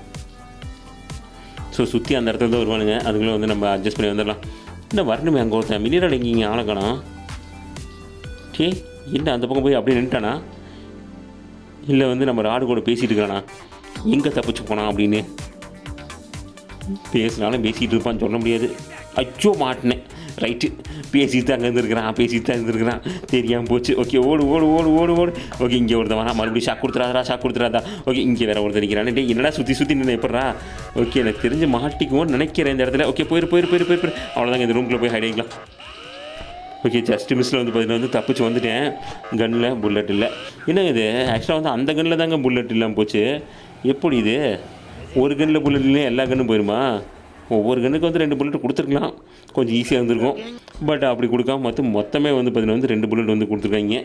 ஸோ சுற்றி அந்த இடத்துல தான் வருவானுங்க அதுக்குள்ளே வந்து நம்ம அட்ஜஸ்ட் பண்ணி வந்துடலாம் என்ன வரணுமே அங்கே ஒருத்தன் மினிரல் எங்கேங்க ஆளை காணோம் டே என்ன அந்த பக்கம் போய் அப்படியே நின்ட்டானா இல்லை வந்து நம்ம ராடு கூட பேசிகிட்டு இருக்கானா எங்கே தப்பிச்சு போனான் அப்படின்னு பேசினாலும் பேசிகிட்டு இருப்பான்னு சொல்ல முடியாது அச்சோ மாட்டினேன் ரைட்டு பேசிட்டு தான் அங்கே இருந்திருக்கிறான் பேசிட்டு தான் இருந்திருக்கிறான் தெரியாமல் போச்சு ஓகே ஓடு ஓடு ஓடு ஓடு ஓடு ஓகே இங்கே ஒருத்தன் வரா மறுபடியும் ஷாக் கொடுத்துறாதா ஷாக் கொடுத்துறாதா ஓகே இங்கே வேற ஒருத்தர் நிற்கிறான் டேய் என்னடா சுற்றி சுற்றி நின்று எப்பட்றா ஓகே எனக்கு தெரிஞ்சு மாட்டிக்குவோன்னு நினைக்கிறேன் இந்த இடத்துல ஓகே போயிரு போயிரு போயிரு போயிரு அவ்வளோதாங்க இந்த ரூம்குள்ளே போய் ஹைட் ஆகிக்கலாம் ஓகே ஜஸ்ட் மிஸ்ஸில் வந்து பார்த்தீங்கன்னா வந்து தப்பிச்சு வந்துட்டேன் கன்னில் புல்லட் இல்லை என்னங்க இது ஆக்சுவலாக வந்து அந்த கன்னில் தாங்க புல்லட் இல்லாமல் போச்சு எப்படி இது ஒரு கன்னில் புல்லட் இல்லையே எல்லா கன்னும் போயிருமா ஒவ்வொரு கன்னுக்கு வந்து ரெண்டு புல்லட் கொடுத்துருக்கலாம் கொஞ்சம் ஈஸியாக இருந்திருக்கும் பட் அப்படி கொடுக்காம மொத்தம் மொத்தமே வந்து பார்த்தீங்கன்னா வந்து ரெண்டு புல்லட் வந்து கொடுத்துருக்காங்க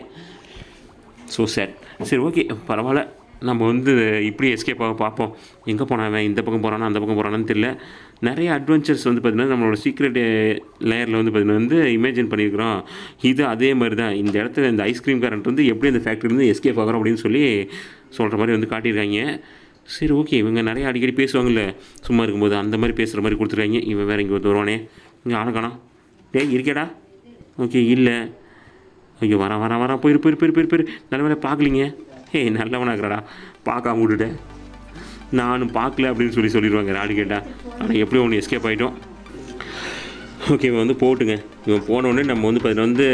ஸோ சேட் சரி ஓகே பரவாயில்ல நம்ம வந்து இப்படி எஸ்கேப் ஆக பார்ப்போம் எங்கே போனான் இந்த பக்கம் போகிறானா அந்த பக்கம் போகிறானான்னு தெரியல நிறைய அட்வென்ச்சர்ஸ் வந்து பார்த்திங்கன்னா நம்மளோட சீக்ரெட் லேயரில் வந்து பார்த்திங்கன்னா வந்து இமேஜின் பண்ணியிருக்கிறோம் இது அதே மாதிரி தான் இந்த இடத்துல இந்த ஐஸ்கிரீம் கரண்ட் வந்து எப்படி இந்த ஃபேக்ட்ரிலேருந்து எஸ்கேப் ஆகிறோம் அப்படின்னு சொல்லி சொல்கிற மாதிரி வந்து காட்டியிருக்காங்க சரி ஓகே இவங்க நிறைய அடிக்கடி பேசுவாங்கல்ல சும்மா இருக்கும்போது அந்த மாதிரி பேசுகிற மாதிரி கொடுத்துருக்காங்க இவன் வேறு இங்கே வந்து வருவானே இங்கே ஆளை காணோம் டேய் இருக்கேடா ஓகே இல்லை ஐயோ வரான் வரான் வரான் போயிரு போயிரு போயிரு போயிரு போயிரு நல்ல வேலை பார்க்கலிங்க ஏய் நல்லவனாக்குறடா பார்க்காம விட்டுட்டேன் நானும் பார்க்கல அப்படின்னு சொல்லி சொல்லிடுவாங்க ராடு கேட்டால் ஆனால் எப்படியும் ஒன்று எஸ்கேப் ஆகிட்டோம் ஓகே இவன் வந்து போட்டுங்க இவன் போனோடனே நம்ம வந்து பார்த்தீங்கன்னா வந்து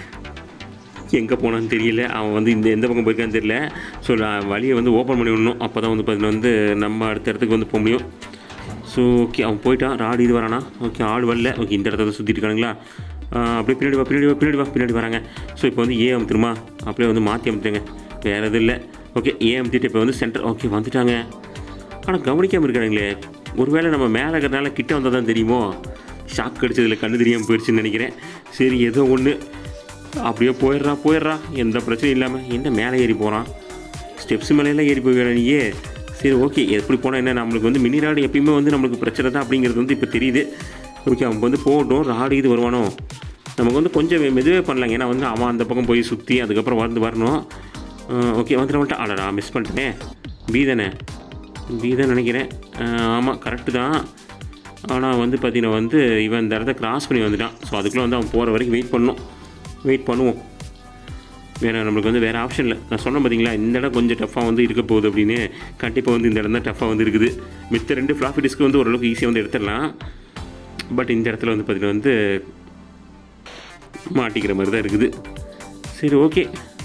எங்கே போனான்னு தெரியல அவன் வந்து இந்த எந்த பக்கம் போயிருக்கான்னு தெரியல ஸோ நான் வழியை வந்து ஓப்பன் பண்ணி விடணும் அப்போ தான் வந்து பார்த்தீங்கன்னா வந்து நம்ம அடுத்த இடத்துக்கு வந்து போக முடியும் ஸோ ஓகே அவன் போயிட்டான் ராடு இது வரானா ஓகே ஆடு வரல ஓகே இந்த இடத்த தான் சுற்றிட்டு இருக்கானுங்களா ஆ, அப்படியே பின்னாடி வா பின்னாடி வா பின்னாடி வா பின்னாடி வராங்க ஸோ இப்போ வந்து ஏ அமுத்துருமா அப்படியே வந்து மாற்றி அமுத்துங்க வேறு எதுவும் இல்லை ஓகே ஏ அமுத்திட்டு இப்போ வந்து சென்டர் ஓகே வந்துட்டாங்க ஆனால் கவனிக்காமல் இருக்கானுங்களே ஒருவேளை நம்ம மேலே இருக்கிறனால கிட்ட வந்தால் தான் தெரியுமோ ஷாக் அடிச்சதில் கண்ணு தெரியாமல் போயிடுச்சுன்னு நினைக்கிறேன் சரி ஏதோ ஒன்று அப்படியே போயிடுறா போயிடுறா எந்த பிரச்சனையும் இல்லாமல் என்ன மேலே ஏறி போகிறான் ஸ்டெப்ஸ் மேலையெல்லாம் ஏறி போய் நீயே சரி ஓகே எப்படி போனால் என்ன நம்மளுக்கு வந்து மினி ராடு எப்பயுமே வந்து நம்மளுக்கு பிரச்சனை தான் அப்படிங்கிறது வந்து இப்போ தெரியுது ஓகே அவன் வந்து போகட்டும் ராடு இது வருவானோ நமக்கு வந்து கொஞ்சம் மெ- மெதுவே பண்ணலாங்க ஏன்னா வந்து அவன் அந்த பக்கம் போய் சுற்றி அதுக்கப்புறம் வந்து வரணும் ஓகே வந்துட்டு வந்துட்டு அடடா மிஸ் பண்ணிட்டேனே பி தானே பி தான் நினைக்கிறேன் ஆமாம் கரெக்டு தான் ஆனால் வந்து பார்த்தீங்கன்னா வந்து இவன் இந்த இடத்த கிராஸ் பண்ணி வந்துட்டான் ஸோ அதுக்குள்ளே வந்து அவன் போகிற வரைக்கும் வெயிட் பண்ணணும் வெயிட் பண்ணுவோம் வேறு நம்மளுக்கு வந்து வேறு ஆப்ஷன் இல்லை நான் சொன்னேன் பார்த்தீங்களா இந்த இடம் கொஞ்சம் டஃப்பாக வந்து இருக்க போகுது அப்படின்னு கண்டிப்பாக வந்து இந்த இடம் தான் டஃப்பாக வந்து இருக்குது மித்த ரெண்டு ஃப்ளாப்பி டிஸ்க்கு வந்து ஓரளவுக்கு ஈஸியாக வந்து எடுத்துடலாம் பட் இந்த இடத்துல வந்து பார்த்தீங்கன்னா வந்து மாட்டிக்கிற மாதிரி தான் இருக்குது சரி ஓகே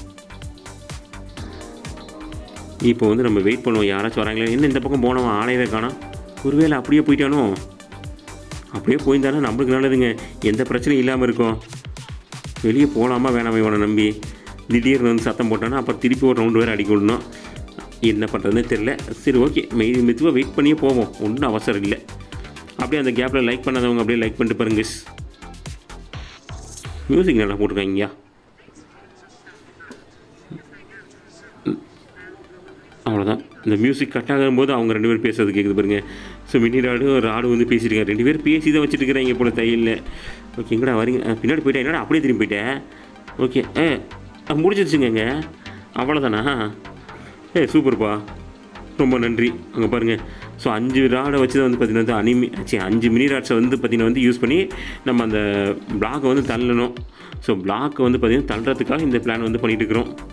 இப்போ வந்து நம்ம வெயிட் பண்ணுவோம் யாராச்சும் வராங்களே என்ன இந்த பக்கம் போனவன் ஆளையவே காணோம் ஒருவேளை அப்படியே போயிட்டானோ அப்படியே போயிருந்தாலும் நம்மளுக்கு நல்லதுங்க எந்த பிரச்சனையும் இல்லாமல் இருக்கும் வெளியே போகலாமா வேணாமா இவனை நம்பி திடீர்னு வந்து சத்தம் போட்டானா அப்புறம் திருப்பி ஒரு ரவுண்டு வேறு அடிக்க விடணும் என்ன பண்ணுறதுனே தெரில சரி ஓகே மெய் மெதுவாக வெயிட் பண்ணியே போவோம் ஒன்றும் அவசரம் இல்லை அப்படியே அந்த கேப்பில் லைக் பண்ணாதவங்க அப்படியே லைக் பண்ணிட்டு பாருங்க மியூசிக் நல்லா போட்டிருக்காங்கய்யா அவ்வளோதான் இந்த மியூசிக் கட் ஆகும்போது அவங்க ரெண்டு பேரும் பேசுறது கேட்குது பாருங்க ஸோ மினி ராடு ராடு வந்து பேசியிருக்காங்க ரெண்டு பேரும் பேசி தான் வச்சுட்டு இருக்கிறாங்க போல தையலில் ஓகே எங்கடா வரீங்க அஹ், பின்னாடி போயிட்டேன் என்னடா அப்படியே திரும்பி போயிட்டேன் ஓகே ஏ அது முடிஞ்சிருச்சுங்க அவ்வளோதானா ஏ சூப்பர்ப்பா ரொம்ப நன்றி அங்கே பாருங்கள் ஸோ அஞ்சு ராடை வச்சு தான் வந்து பார்த்தீங்கன்னா வந்து அனிமி ச்சீ, அஞ்சு மினி ராட்ஸை வந்து பார்த்தீங்கன்னா வந்து யூஸ் பண்ணி நம்ம அந்த பிளாக்கை வந்து தள்ளணும் ஸோ பிளாக்கை வந்து பார்த்தீங்கன்னா தள்ளுறதுக்காக இந்த பிளான் வந்து பண்ணிகிட்டு இருக்கிறோம்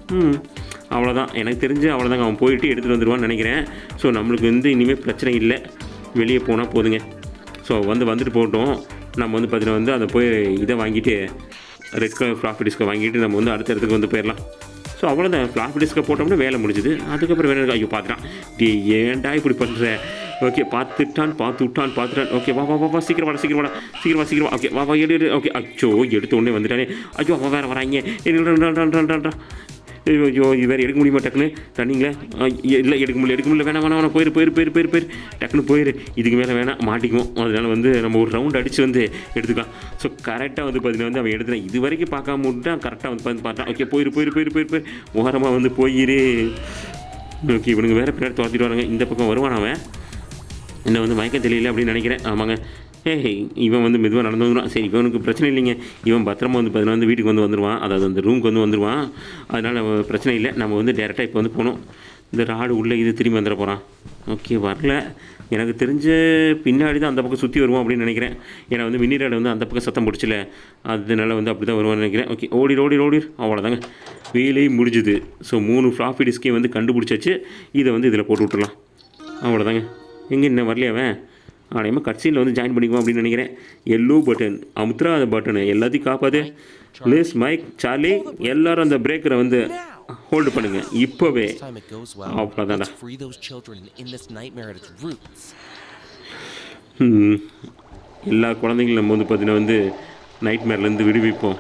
ம் அவ்வளோதான் எனக்கு தெரிஞ்சு அவ்வளோதாங்க அவன் போயிட்டு எடுத்துகிட்டு வந்துடுவான்னு நினைக்கிறேன் ஸோ நம்மளுக்கு வந்து இனிமேல் பிரச்சனை இல்லை வெளியே போனால் போதுங்க ஸோ வந்து வந்துட்டு போகட்டும் நம்ம வந்து பார்த்தீங்கன்னா வந்து அதை போய் இதை வாங்கிட்டு ரெட் கலர் ஃப்ளாப்பி டிஸ்கை வாங்கிட்டு நம்ம வந்து அடுத்த இடத்துக்கு வந்து போயிடலாம் ஸோ அவ்வளோதான் ஃப்ளாப்பி டிஸ்கை போட்டோம்னா வேலை முடிஞ்சுது அதுக்கப்புறம் வேறு ஐயோ பார்த்துட்டான் டே ஏன்டா இப்படி பண்ணுற ஓகே பார்த்துட்டான் பார்த்து விட்டான் பார்த்துட்டான் ஓகே வா வா வா வா சீக்கிரம் வாடா சீக்கிரம் வாடா சீக்கிரம் வா சீக்கிரம் வா ஓகே வா வா எடு எடு ஓகே அச்சோ எடுத்த உடனே வந்துட்டானே ஐயோ அவன் வேறு வராங்க இல்லைன்றா ஐயோ இது வேறு எடுக்க முடியுமா டக்குன்னு ரன்னிங்கில் இல்லை எடுக்க முடியல எடுக்க முடியல வேணாம் வேணாம் வேணாம் போயிரு போயிரு போயிரு போயிரு போயிரு டக்குன்னு போயிரு இதுக்கு மேலே வேணாம் மாட்டிக்குவோம் அதனால வந்து நம்ம ஒரு ரவுண்ட் அடித்து வந்து எடுத்துக்கலாம் ஸோ கரெக்டாக வந்து பார்த்தீங்கன்னா வந்து அவன் எடுத்துட்டான் இது வரைக்கும் பார்க்காம விட்டான் கரெக்டாக வந்து பார்த்து பார்த்தான் ஓகே போயிரு போயிரு போயிரு போயிரு போயிரு ஓரமாக வந்து போயிரு ஓகே இவனுங்க வேறு பின்னாடி துரத்திட்டு வராங்க இந்த பக்கம் வருவான் அவன் என்ன வந்து மயக்கம் தெரியல அப்படின்னு நினைக்கிறேன் ஆமாங்க ஏய் இவன் வந்து மெதுவாக நடந்து வந்துடுவான் சரி இவனுக்கு பிரச்சனை இல்லைங்க இவன் பத்திரமா வந்து பார்த்தீங்கன்னா வந்து வீட்டுக்கு வந்து வந்துடுவான் அதாவது அந்த ரூமுக்கு வந்து வந்துடுவான் அதனால் அவன் பிரச்சனை இல்லை நம்ம வந்து டேரெக்டாக இப்போ வந்து போகணும் இந்த ராடு உள்ளே இது திரும்பி வந்துட போகிறான் ஓகே வரல எனக்கு தெரிஞ்ச பின்னாடி தான் அந்த பக்கம் சுற்றி வருவான் அப்படின்னு நினைக்கிறேன் ஏன்னா வந்து மினி ராடு வந்து அந்த பக்கம் சத்தம் பிடிச்சல அதனால வந்து அப்படி தான் வருவான்னு நினைக்கிறேன் ஓகே ஓடிடு ஓடிடு ஓடிடு அவ்வளோதாங்க வேலையும் முடிஞ்சுது ஸோ மூணு ஃப்ளாப்பி டிஸ்கையும் வந்து கண்டுபிடிச்சாச்சு இதை வந்து இதில் போட்டு விட்டுறலாம் அவ்வளோதாங்க எங்கே இன்னும் வரலையாவன் ஆனையமாக கட்சியில் வந்து ஜாயின் பண்ணிக்குவோம் அப்படின்னு நினைக்கிறேன் எல்லோ பட்டன் அமுத்ரா அந்த பட்டனு எல்லாத்தையும் காப்பாது லிஸ் மைக் சார்லி எல்லாரும் அந்த பிரேக்கரை வந்து ஹோல்டு பண்ணுங்க இப்போவே Next time it goes well, அவ்வளோதான்டா let's free those children and end this nightmare at its roots. ம். எல்லா குழந்தைங்களும் நம்ம வந்து பார்த்தீங்கன்னா வந்து நைட் மேர்லேருந்து விடுவிப்போம்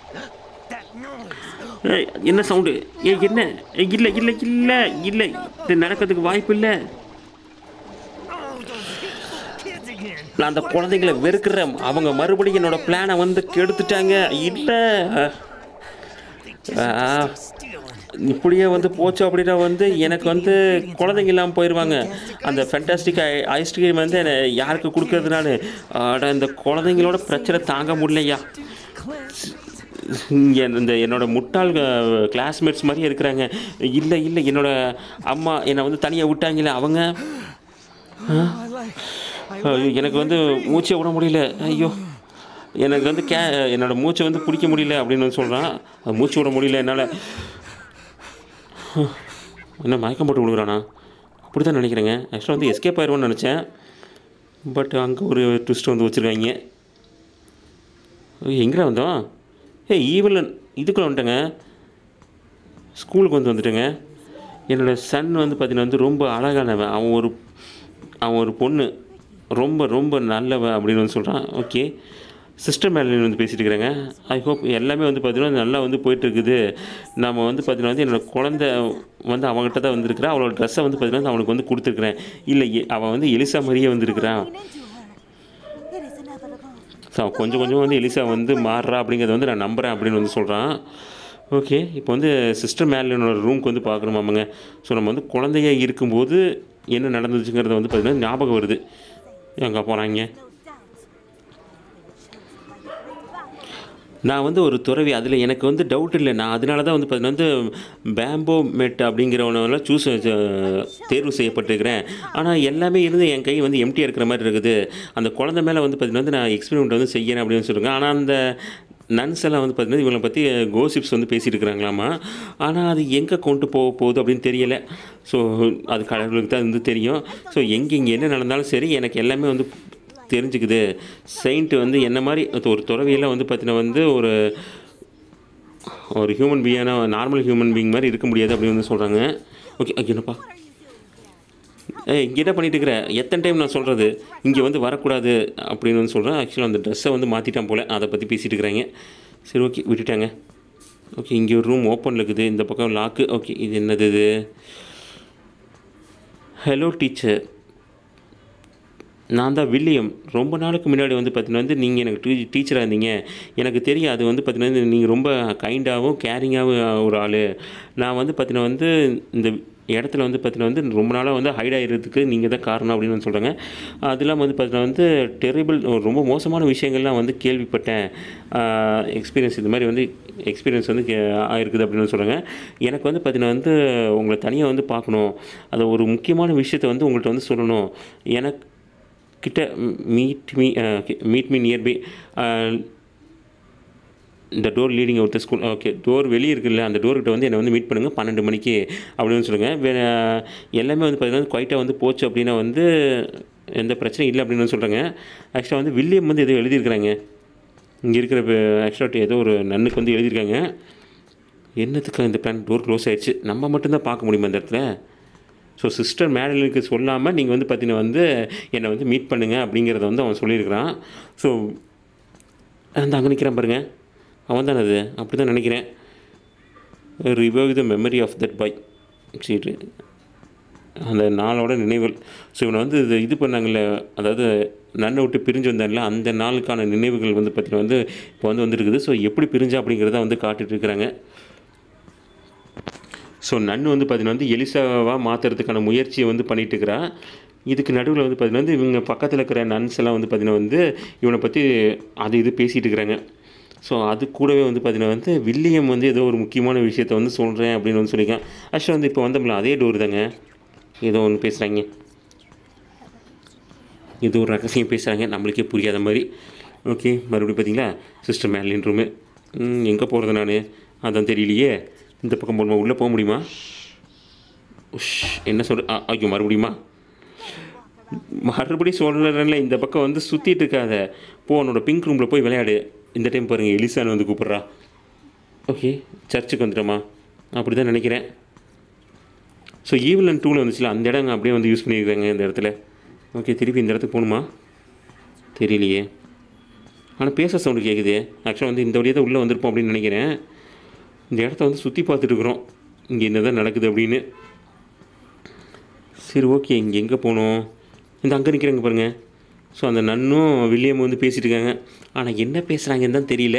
ஏய், என்ன சவுண்டு ஏய் என்ன ஏய், இல்லை இல்லை இல்லை இல்லை இது நடக்கிறதுக்கு வாய்ப்பு இல்லை நான் அந்த குழந்தைங்களை வெறுக்கிறேன் அவங்க மறுபடியும் என்னோட பிளானை வந்து கெடுத்துட்டாங்க இல்லை ஆ, இப்படியே வந்து போச்சு அப்படின்னா வந்து எனக்கு வந்து குழந்தைங்க இல்லாமல் போயிடுவாங்க அந்த ஃபென்டாஸ்டிக் ஐஸ்கிரீம் வந்து என்னை யாருக்கு கொடுக்கறதுனால அட இந்த குழந்தைங்களோட பிரச்சனை தாங்க முடியலையா இங்கே இந்த என்னோட முட்டாள் கிளாஸ்மேட்ஸ் மாதிரியே இருக்கிறாங்க இல்லை இல்லை என்னோட அம்மா என்னை வந்து தனியாக விட்டாங்களே அவங்க ஐயோ எனக்கு வந்து மூச்சை விட முடியல ஐயோ எனக்கு வந்து கே என்னோட மூச்சை வந்து பிடிக்க முடியல அப்படின்னு வந்து சொல்கிறான் அது மூச்சு விட முடியல என்னால் என்ன மயக்கம் போட்டு விழுகுறானா அப்படி தான் நினைக்கிறேங்க ஆக்சுவலாக வந்து எஸ்கேப் ஆயிடுவோன்னு நினச்சேன் பட் அங்கே ஒரு ட்விஸ்ட் வந்து வச்சுருக்காங்க எங்கே வந்தோம் ஏ ஈவலன் இதுக்குள்ளே வந்துட்டேங்க ஸ்கூலுக்கு வந்து வந்துட்டேங்க என்னோடய சன் வந்து பார்த்தீங்கன்னா வந்து ரொம்ப அழகானவன் அவன் ஒரு அவன் ஒரு பொண்ணு ரொம்ப ரொம்ப நல்லவன் அப்படின்னு வந்து சொல்கிறான் ஓகே சிஸ்டர் மேலே வந்து பேசிட்டு இருக்கிறாங்க ஐ ஹோப் எல்லாமே வந்து பார்த்தீங்கன்னா நல்லா வந்து போயிட்டுருக்குது நம்ம வந்து பார்த்தீங்கன்னா வந்து என்னோடய குழந்த வந்து அவங்ககிட்ட தான் வந்திருக்கிறா அவளோட ட்ரெஸ்ஸை வந்து பார்த்தீங்கன்னா அவனுக்கு வந்து கொடுத்துருக்குறேன் இல்லை எ- அவன் வந்து எலிசா மாதிரியே வந்திருக்கிறான் It is another lagoon. So அவன் கொஞ்சம் கொஞ்சம் வந்து எலிசா வந்து மாறுறா அப்படிங்கிறத வந்து நான் நம்புகிறேன் அப்படின்னு வந்து சொல்கிறான் ஓகே இப்போ வந்து சிஸ்டர் மேலினோட ரூமுக்கு வந்து பார்க்கணுமாமங்க ஸோ நம்ம வந்து குழந்தைய இருக்கும்போது என்ன நடந்துச்சுங்கிறத வந்து பார்த்திங்கன்னா ஞாபகம் வருது எங்கே போகிறாங்க நான் வந்து ஒரு துறவி அதில் எனக்கு வந்து டவுட் இல்லை நான் அதனால தான் வந்து பார்த்தீங்கன்னா வந்து பேம்போ மெட் அப்படிங்கிறவனெல்லாம் சூஸ் தேர்வு செய்யப்பட்டிருக்கிறேன் ஆனால் எல்லாமே இருந்து என் கை வந்து எம்டியாக இருக்கிற மாதிரி இருக்குது அந்த குழந்தை மேலே வந்து பார்த்தீங்கன்னா வந்து நான் எக்ஸ்பெரிமெண்ட் வந்து செய்யறேன் அப்படின்னு சொல்லுங்க ஆனால் அந்த நன்ஸ் எல்லாம் வந்து பார்த்தீங்கன்னா இவங்களை பற்றி கோசிப்ஸ் வந்து பேசிட்டு இருக்கிறாங்களாமா ஆனால் அது எங்கே கொண்டு போக போகுது அப்படின்னு தெரியலை ஸோ அது கடவுளுக்கு தான் வந்து தெரியும் ஸோ எங்கே இங்கே என்ன நடந்தாலும் சரி எனக்கு எல்லாமே வந்து தெரிஞ்சுக்குது செயின்ட் வந்து என்ன மாதிரி ஒரு துறவியெல்லாம் வந்து பார்த்தீங்கன்னா வந்து ஒரு ஒரு ஹியூமன் பீயான நார்மல் ஹியூமன் பீயிங் மாதிரி இருக்க முடியாது அப்படின்னு வந்து சொல்கிறாங்க ஓகே என்னப்பா ஏய் இங்கே என்ன பண்ணிட்டு இருக்கிற எத்தனை டைம் நான் சொல்கிறது இங்கே வந்து வரக்கூடாது அப்படின்னு வந்து சொல்கிறேன் ஆக்சுவலாக அந்த ட்ரெஸ்ஸை வந்து மாற்றிட்டான் போல் அதை பற்றி பேசிகிட்டு இருக்கிறாங்க சரி ஓகே விட்டுட்டாங்க ஓகே இங்கே ஒரு ரூம் ஓப்பனில் இருக்குது இந்த பக்கம் லாக்கு ஓகே இது என்னது இது ஹலோ டீச்சர் நான் தான் வில்லியம் ரொம்ப நாளுக்கு முன்னாடி வந்து பார்த்தீங்கன்னா வந்து நீங்கள் எனக்கு டீ டீச்சராக இருந்தீங்க எனக்கு தெரியும் அது வந்து பார்த்தீங்கன்னா நீங்கள் ரொம்ப கைண்டாகவும் கேரிங்காகவும் ஒரு ஆள் நான் வந்து பார்த்தீங்கன்னா வந்து இந்த இடத்துல வந்து பார்த்தீங்கன்னா வந்து ரொம்ப நாளாக வந்து ஹைட் ஆகிறதுக்கு நீங்கள் தான் காரணம் அப்படின்னு வந்து சொல்கிறாங்க அது இல்லாமல் வந்து பார்த்தீங்கன்னா வந்து டெரிபிள் ரொம்ப மோசமான விஷயங்கள்லாம் வந்து கேள்விப்பட்டேன் எக்ஸ்பீரியன்ஸ் இந்த மாதிரி வந்து எக்ஸ்பீரியன்ஸ் வந்து கே- ஆயிருக்குது அப்படின்னு வந்து சொல்கிறாங்க எனக்கு வந்து பார்த்தீங்கன்னா வந்து உங்களை தனியாக வந்து பார்க்கணும் அது ஒரு முக்கியமான விஷயத்தை வந்து உங்கள்கிட்ட வந்து சொல்லணும் எனக்கு கிட்ட meet me meet me nearby இந்த door leading out school okay door வெளியே இருக்குல்ல அந்த டோர்கிட்ட வந்து என்னை வந்து மீட் பண்ணுங்கள் பன்னெண்டு மணிக்கு அப்படின்னு சொல்லுங்கள் வே எல்லாமே வந்து பார்த்தீங்கன்னா குவைட்டாக வந்து போச்சு அப்படின்னா வந்து எந்த பிரச்சனையும் இல்லை அப்படின்னு சொல்கிறாங்க ஆக்சுவலாக வந்து வில்லியம் வந்து ஏதோ எழுதியிருக்கிறாங்க இங்கே இருக்கிற ஆக்சுவலாக ஏதோ ஒரு நன்னுக்கு வந்து எழுதியிருக்காங்க என்னத்துக்கு இந்த பிளான் டோர் க்ளோஸ் ஆயிடுச்சு நம்ம மட்டும்தான் பார்க்க முடியுமா இந்த இடத்துல ஸோ சிஸ்டர் மேடலுக்கு சொல்லாமல் நீங்கள் வந்து பார்த்தீங்கன்னா வந்து என்னை வந்து மீட் பண்ணுங்க அப்படிங்கிறத வந்து அவன் சொல்லியிருக்கிறான் ஸோ அந்த அங்கே நிற்கிறான் பாருங்க அவன் தானே அது அப்படி தான் நினைக்கிறேன் revive the memory of that boy சரி அந்த நாளோட நினைவுகள் ஸோ இவனை வந்து இது இது பண்ணாங்கல்ல அதாவது நன்னை விட்டு பிரிஞ்சு வந்தான்ல அந்த நாளுக்கான நினைவுகள் வந்து பார்த்தீங்கன்னா வந்து இப்போ வந்து வந்துருக்குது ஸோ எப்படி பிரிஞ்சா அப்படிங்கிறத வந்து காட்டிட்டு இருக்கிறாங்க ஸோ நன்னு வந்து பார்த்தீங்கன்னா வந்து எலிசாவாக மாற்றுறதுக்கான முயற்சியை வந்து பண்ணிட்டு இருக்கிறா இதுக்கு நடுவில் வந்து பார்த்தீங்கன்னா வந்து இவங்க பக்கத்தில் இருக்கிற நன்ஸ் எல்லாம் வந்து பார்த்தீங்கன்னா வந்து இவனை பற்றி அது இது பேசிகிட்டு இருக்கிறாங்க ஸோ அது கூடவே வந்து பார்த்தீங்கன்னா வந்து வில்லியம் வந்து ஏதோ ஒரு முக்கியமான விஷயத்த வந்து சொல்கிறேன் அப்படின்னு வந்து சொல்லியிருக்கேன் ஆக்சுவலாக வந்து இப்போ வந்தோம்ல அதே டோர் தாங்க ஏதோ ஒன்று பேசுகிறாங்க ஏதோ ஒரு ரகசியம் பேசுகிறாங்க நம்மளுக்கே புரியாத மாதிரி ஓகே மறுபடியும் பார்த்தீங்களா சிஸ்டர் மேலின் ரூமு எங்கே போகிறது நான் அதான் தெரியலையே இந்த பக்கம் போகணுமா உள்ளே போக முடியுமா உஷ் என்ன சொல் ஆ, ஐயோ மறுபடியுமா மறுபடியும் சொல்கிறேன்ல இந்த பக்கம் வந்து சுற்றிட்டு இருக்காத போ உன்னோட பிங்க் ரூமில் போய் விளையாடு இந்த டைம் பாருங்கள் எலிசான்னு வந்து கூப்பிட்றா ஓகே சர்ச்சுக்கு வந்துட்டோமா அப்படி தான் நினைக்கிறேன் ஸோ ஈவில் அண்ட் டூவில் வந்துச்சுல அந்த இடம் அப்படியே வந்து யூஸ் பண்ணியிருக்காங்க இந்த இடத்துல ஓகே திருப்பி இந்த இடத்துக்கு போகணுமா தெரியலையே ஆனால் பேச சவுண்டு கேட்குது ஆக்சுவலாக வந்து இந்த வழியாக தான் உள்ளே வந்திருப்போம் அப்படின்னு நினைக்கிறேன் இந்த இடத்த வந்து சுற்றி பார்த்துட்டு இருக்கிறோம் இங்கே என்ன தான் நடக்குது அப்படின்னு சரி ஓகே இங்கே எங்கே போகணும் இந்த அங்கே நிற்கிறாங்க பாருங்கள் ஸோ அந்த நன்னும் வில்லியம் வந்து பேசிட்டு இருக்காங்க ஆனால் என்ன பேசுகிறாங்கன்னு தான் தெரியல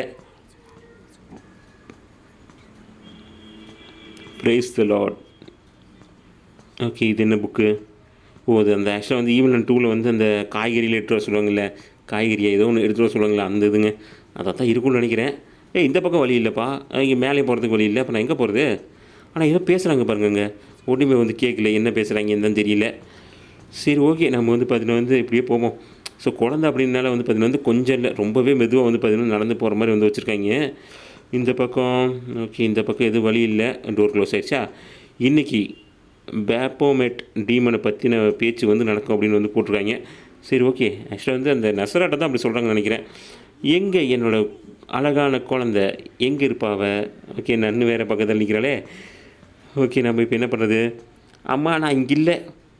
ப்ரைஸ் த லார்ட் ஓகே இது என்ன புக்கு ஓ அது அந்த ஆக்சுவலாக வந்து ஈவன் அண்ட் டூவில் வந்து அந்த காய்கறியில் எடுத்துகிட்டு வர சொல்லுவாங்கல்ல காய்கறியை ஏதோ ஒன்று எடுத்துகிட்டு வர சொல்லுவாங்கல்ல அந்த இதுங்க அதை தான் இருக்கும்னு நினைக்கிறேன் ஏய் இந்த பக்கம் வழி இல்லைப்பா இங்கே மேலே போகிறதுக்கு வழி இல்லை அப்போ நான் எங்கே போகிறது ஆனால் ஏதோ பேசுகிறாங்க பாருங்கங்க ஒன்றுமே வந்து கேட்கல என்ன பேசுகிறாங்க என்னன்னு தெரியல சரி ஓகே நம்ம வந்து பார்த்தீங்கன்னா வந்து இப்படியே போவோம் ஸோ குழந்தை அப்படின்னால வந்து பார்த்தீங்கன்னா வந்து கொஞ்சம் இல்லை ரொம்பவே மெதுவாக வந்து பார்த்தீங்கன்னா நடந்து போகிற மாதிரி வந்து வச்சுருக்காங்க இந்த பக்கம் ஓகே இந்த பக்கம் எதுவும் வழி இல்லை டோர் க்ளோஸ் ஆயிடுச்சா இன்றைக்கி பேப்போமெட் டீமனை பற்றின பேச்சு வந்து நடக்கும் அப்படின்னு வந்து போட்டிருக்காங்க சரி ஓகே ஆக்சுவலாக வந்து அந்த நசராட்டை தான் அப்படி சொல்கிறாங்கன்னு நினைக்கிறேன் எங்கே என்னோட அழகான குழந்தை எங்கே இருப்பாவ ஓகே நன்னு வேறு பக்கத்தில் நிற்கிறாளே ஓகே நம்ம இப்போ என்ன பண்ணுறது அம்மா நான் இங்கே இல்லை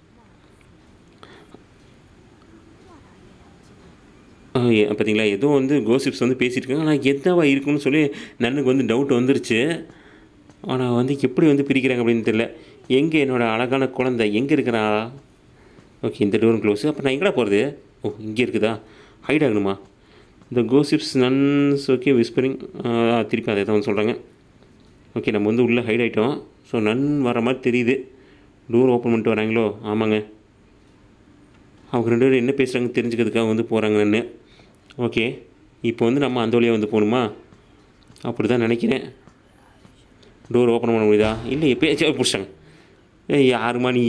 ஆ, ஏ- பார்த்தீங்களா ஏதோ வந்து கோசிப்ஸ் வந்து பேசிட்டு இருக்காங்க ஆனால் என்னவா இருக்குன்னு சொல்லி நன்னுக்கு வந்து டவுட் வந்துருச்சு ஆனால் வந்து எப்படி வந்து பிரிக்கிறாங்க அப்படின்னு தெரியல எங்கே என்னோட அழகான குழந்தை எங்கே இருக்கிறா ஓகே இந்த டோரும் க்ளோஸ் அப்போ நான் எங்கடா போகிறது ஓ இங்கே இருக்குதா ஹைட் ஆகணுமா இந்த கோசிப்ஸ் நன்ஸ் ஓகே விஸ்பரிங் திருப்பி அதை தான் வந்து சொல்கிறாங்க ஓகே நம்ம வந்து உள்ளே ஹைட் ஆகிட்டோம் ஸோ நன் வர மாதிரி தெரியுது டோர் ஓப்பன் பண்ணிட்டு வராங்களோ ஆமாங்க அவங்க ரெண்டு பேரும் என்ன பேசுகிறாங்க தெரிஞ்சுக்கிறதுக்காக வந்து போகிறாங்கன்னு ஓகே இப்போ வந்து நம்ம அந்த வழியாக வந்து போகணுமா அப்படி தான் நினைக்கிறேன் டோர் ஓப்பன் பண்ண முடியுதா இல்லை எப்போ பிடிச்சாங்க ஏய் யாருமா நீ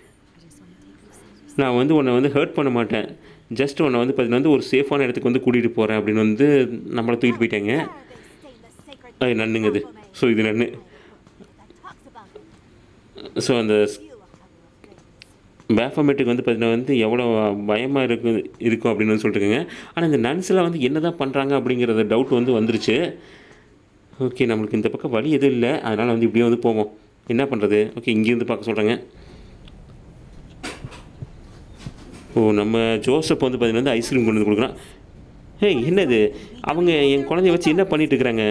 நான் வந்து உன்னை வந்து ஹர்ட் பண்ண மாட்டேன் ஜஸ்ட் உன்னை வந்து பார்த்தீங்கன்னா வந்து ஒரு சேஃபான இடத்துக்கு வந்து கூட்டிகிட்டு போகிறேன் அப்படின்னு வந்து நம்மளை தூக்கிட்டு போயிட்டாங்க They say the sacred அது நன்னுங்க இது ஸோ இது நன்னு that talks about it. So அந்த You will have your பேஃபமேட்டுக்கு வந்து பார்த்தீங்கன்னா வந்து எவ்வளோ பயமாக இருக்கு இருக்கும் அப்படின்னு வந்து சொல்லிட்டுருக்காங்க ஆனால் இந்த நன்ஸ்லாம் வந்து என்ன தான் பண்ணுறாங்க அப்படிங்கிறத டவுட் வந்து வந்துருச்சு ஓகே நம்மளுக்கு இந்த பக்கம் வழி எதுவும் இல்லை அதனால் வந்து இப்படியே வந்து போவோம் என்ன பண்ணுறது ஓகே இங்கேருந்து பார்க்க சொல்கிறாங்க ஓ நம்ம ஜோசப் வந்து பார்த்தீங்கன்னா வந்து ஐஸ்கிரீம் கொண்டு வந்து கொடுக்குறான் ஏய் என்னது அவங்க என் குழந்தைய வச்சு என்ன பண்ணிட்டு இருக்கிறாங்க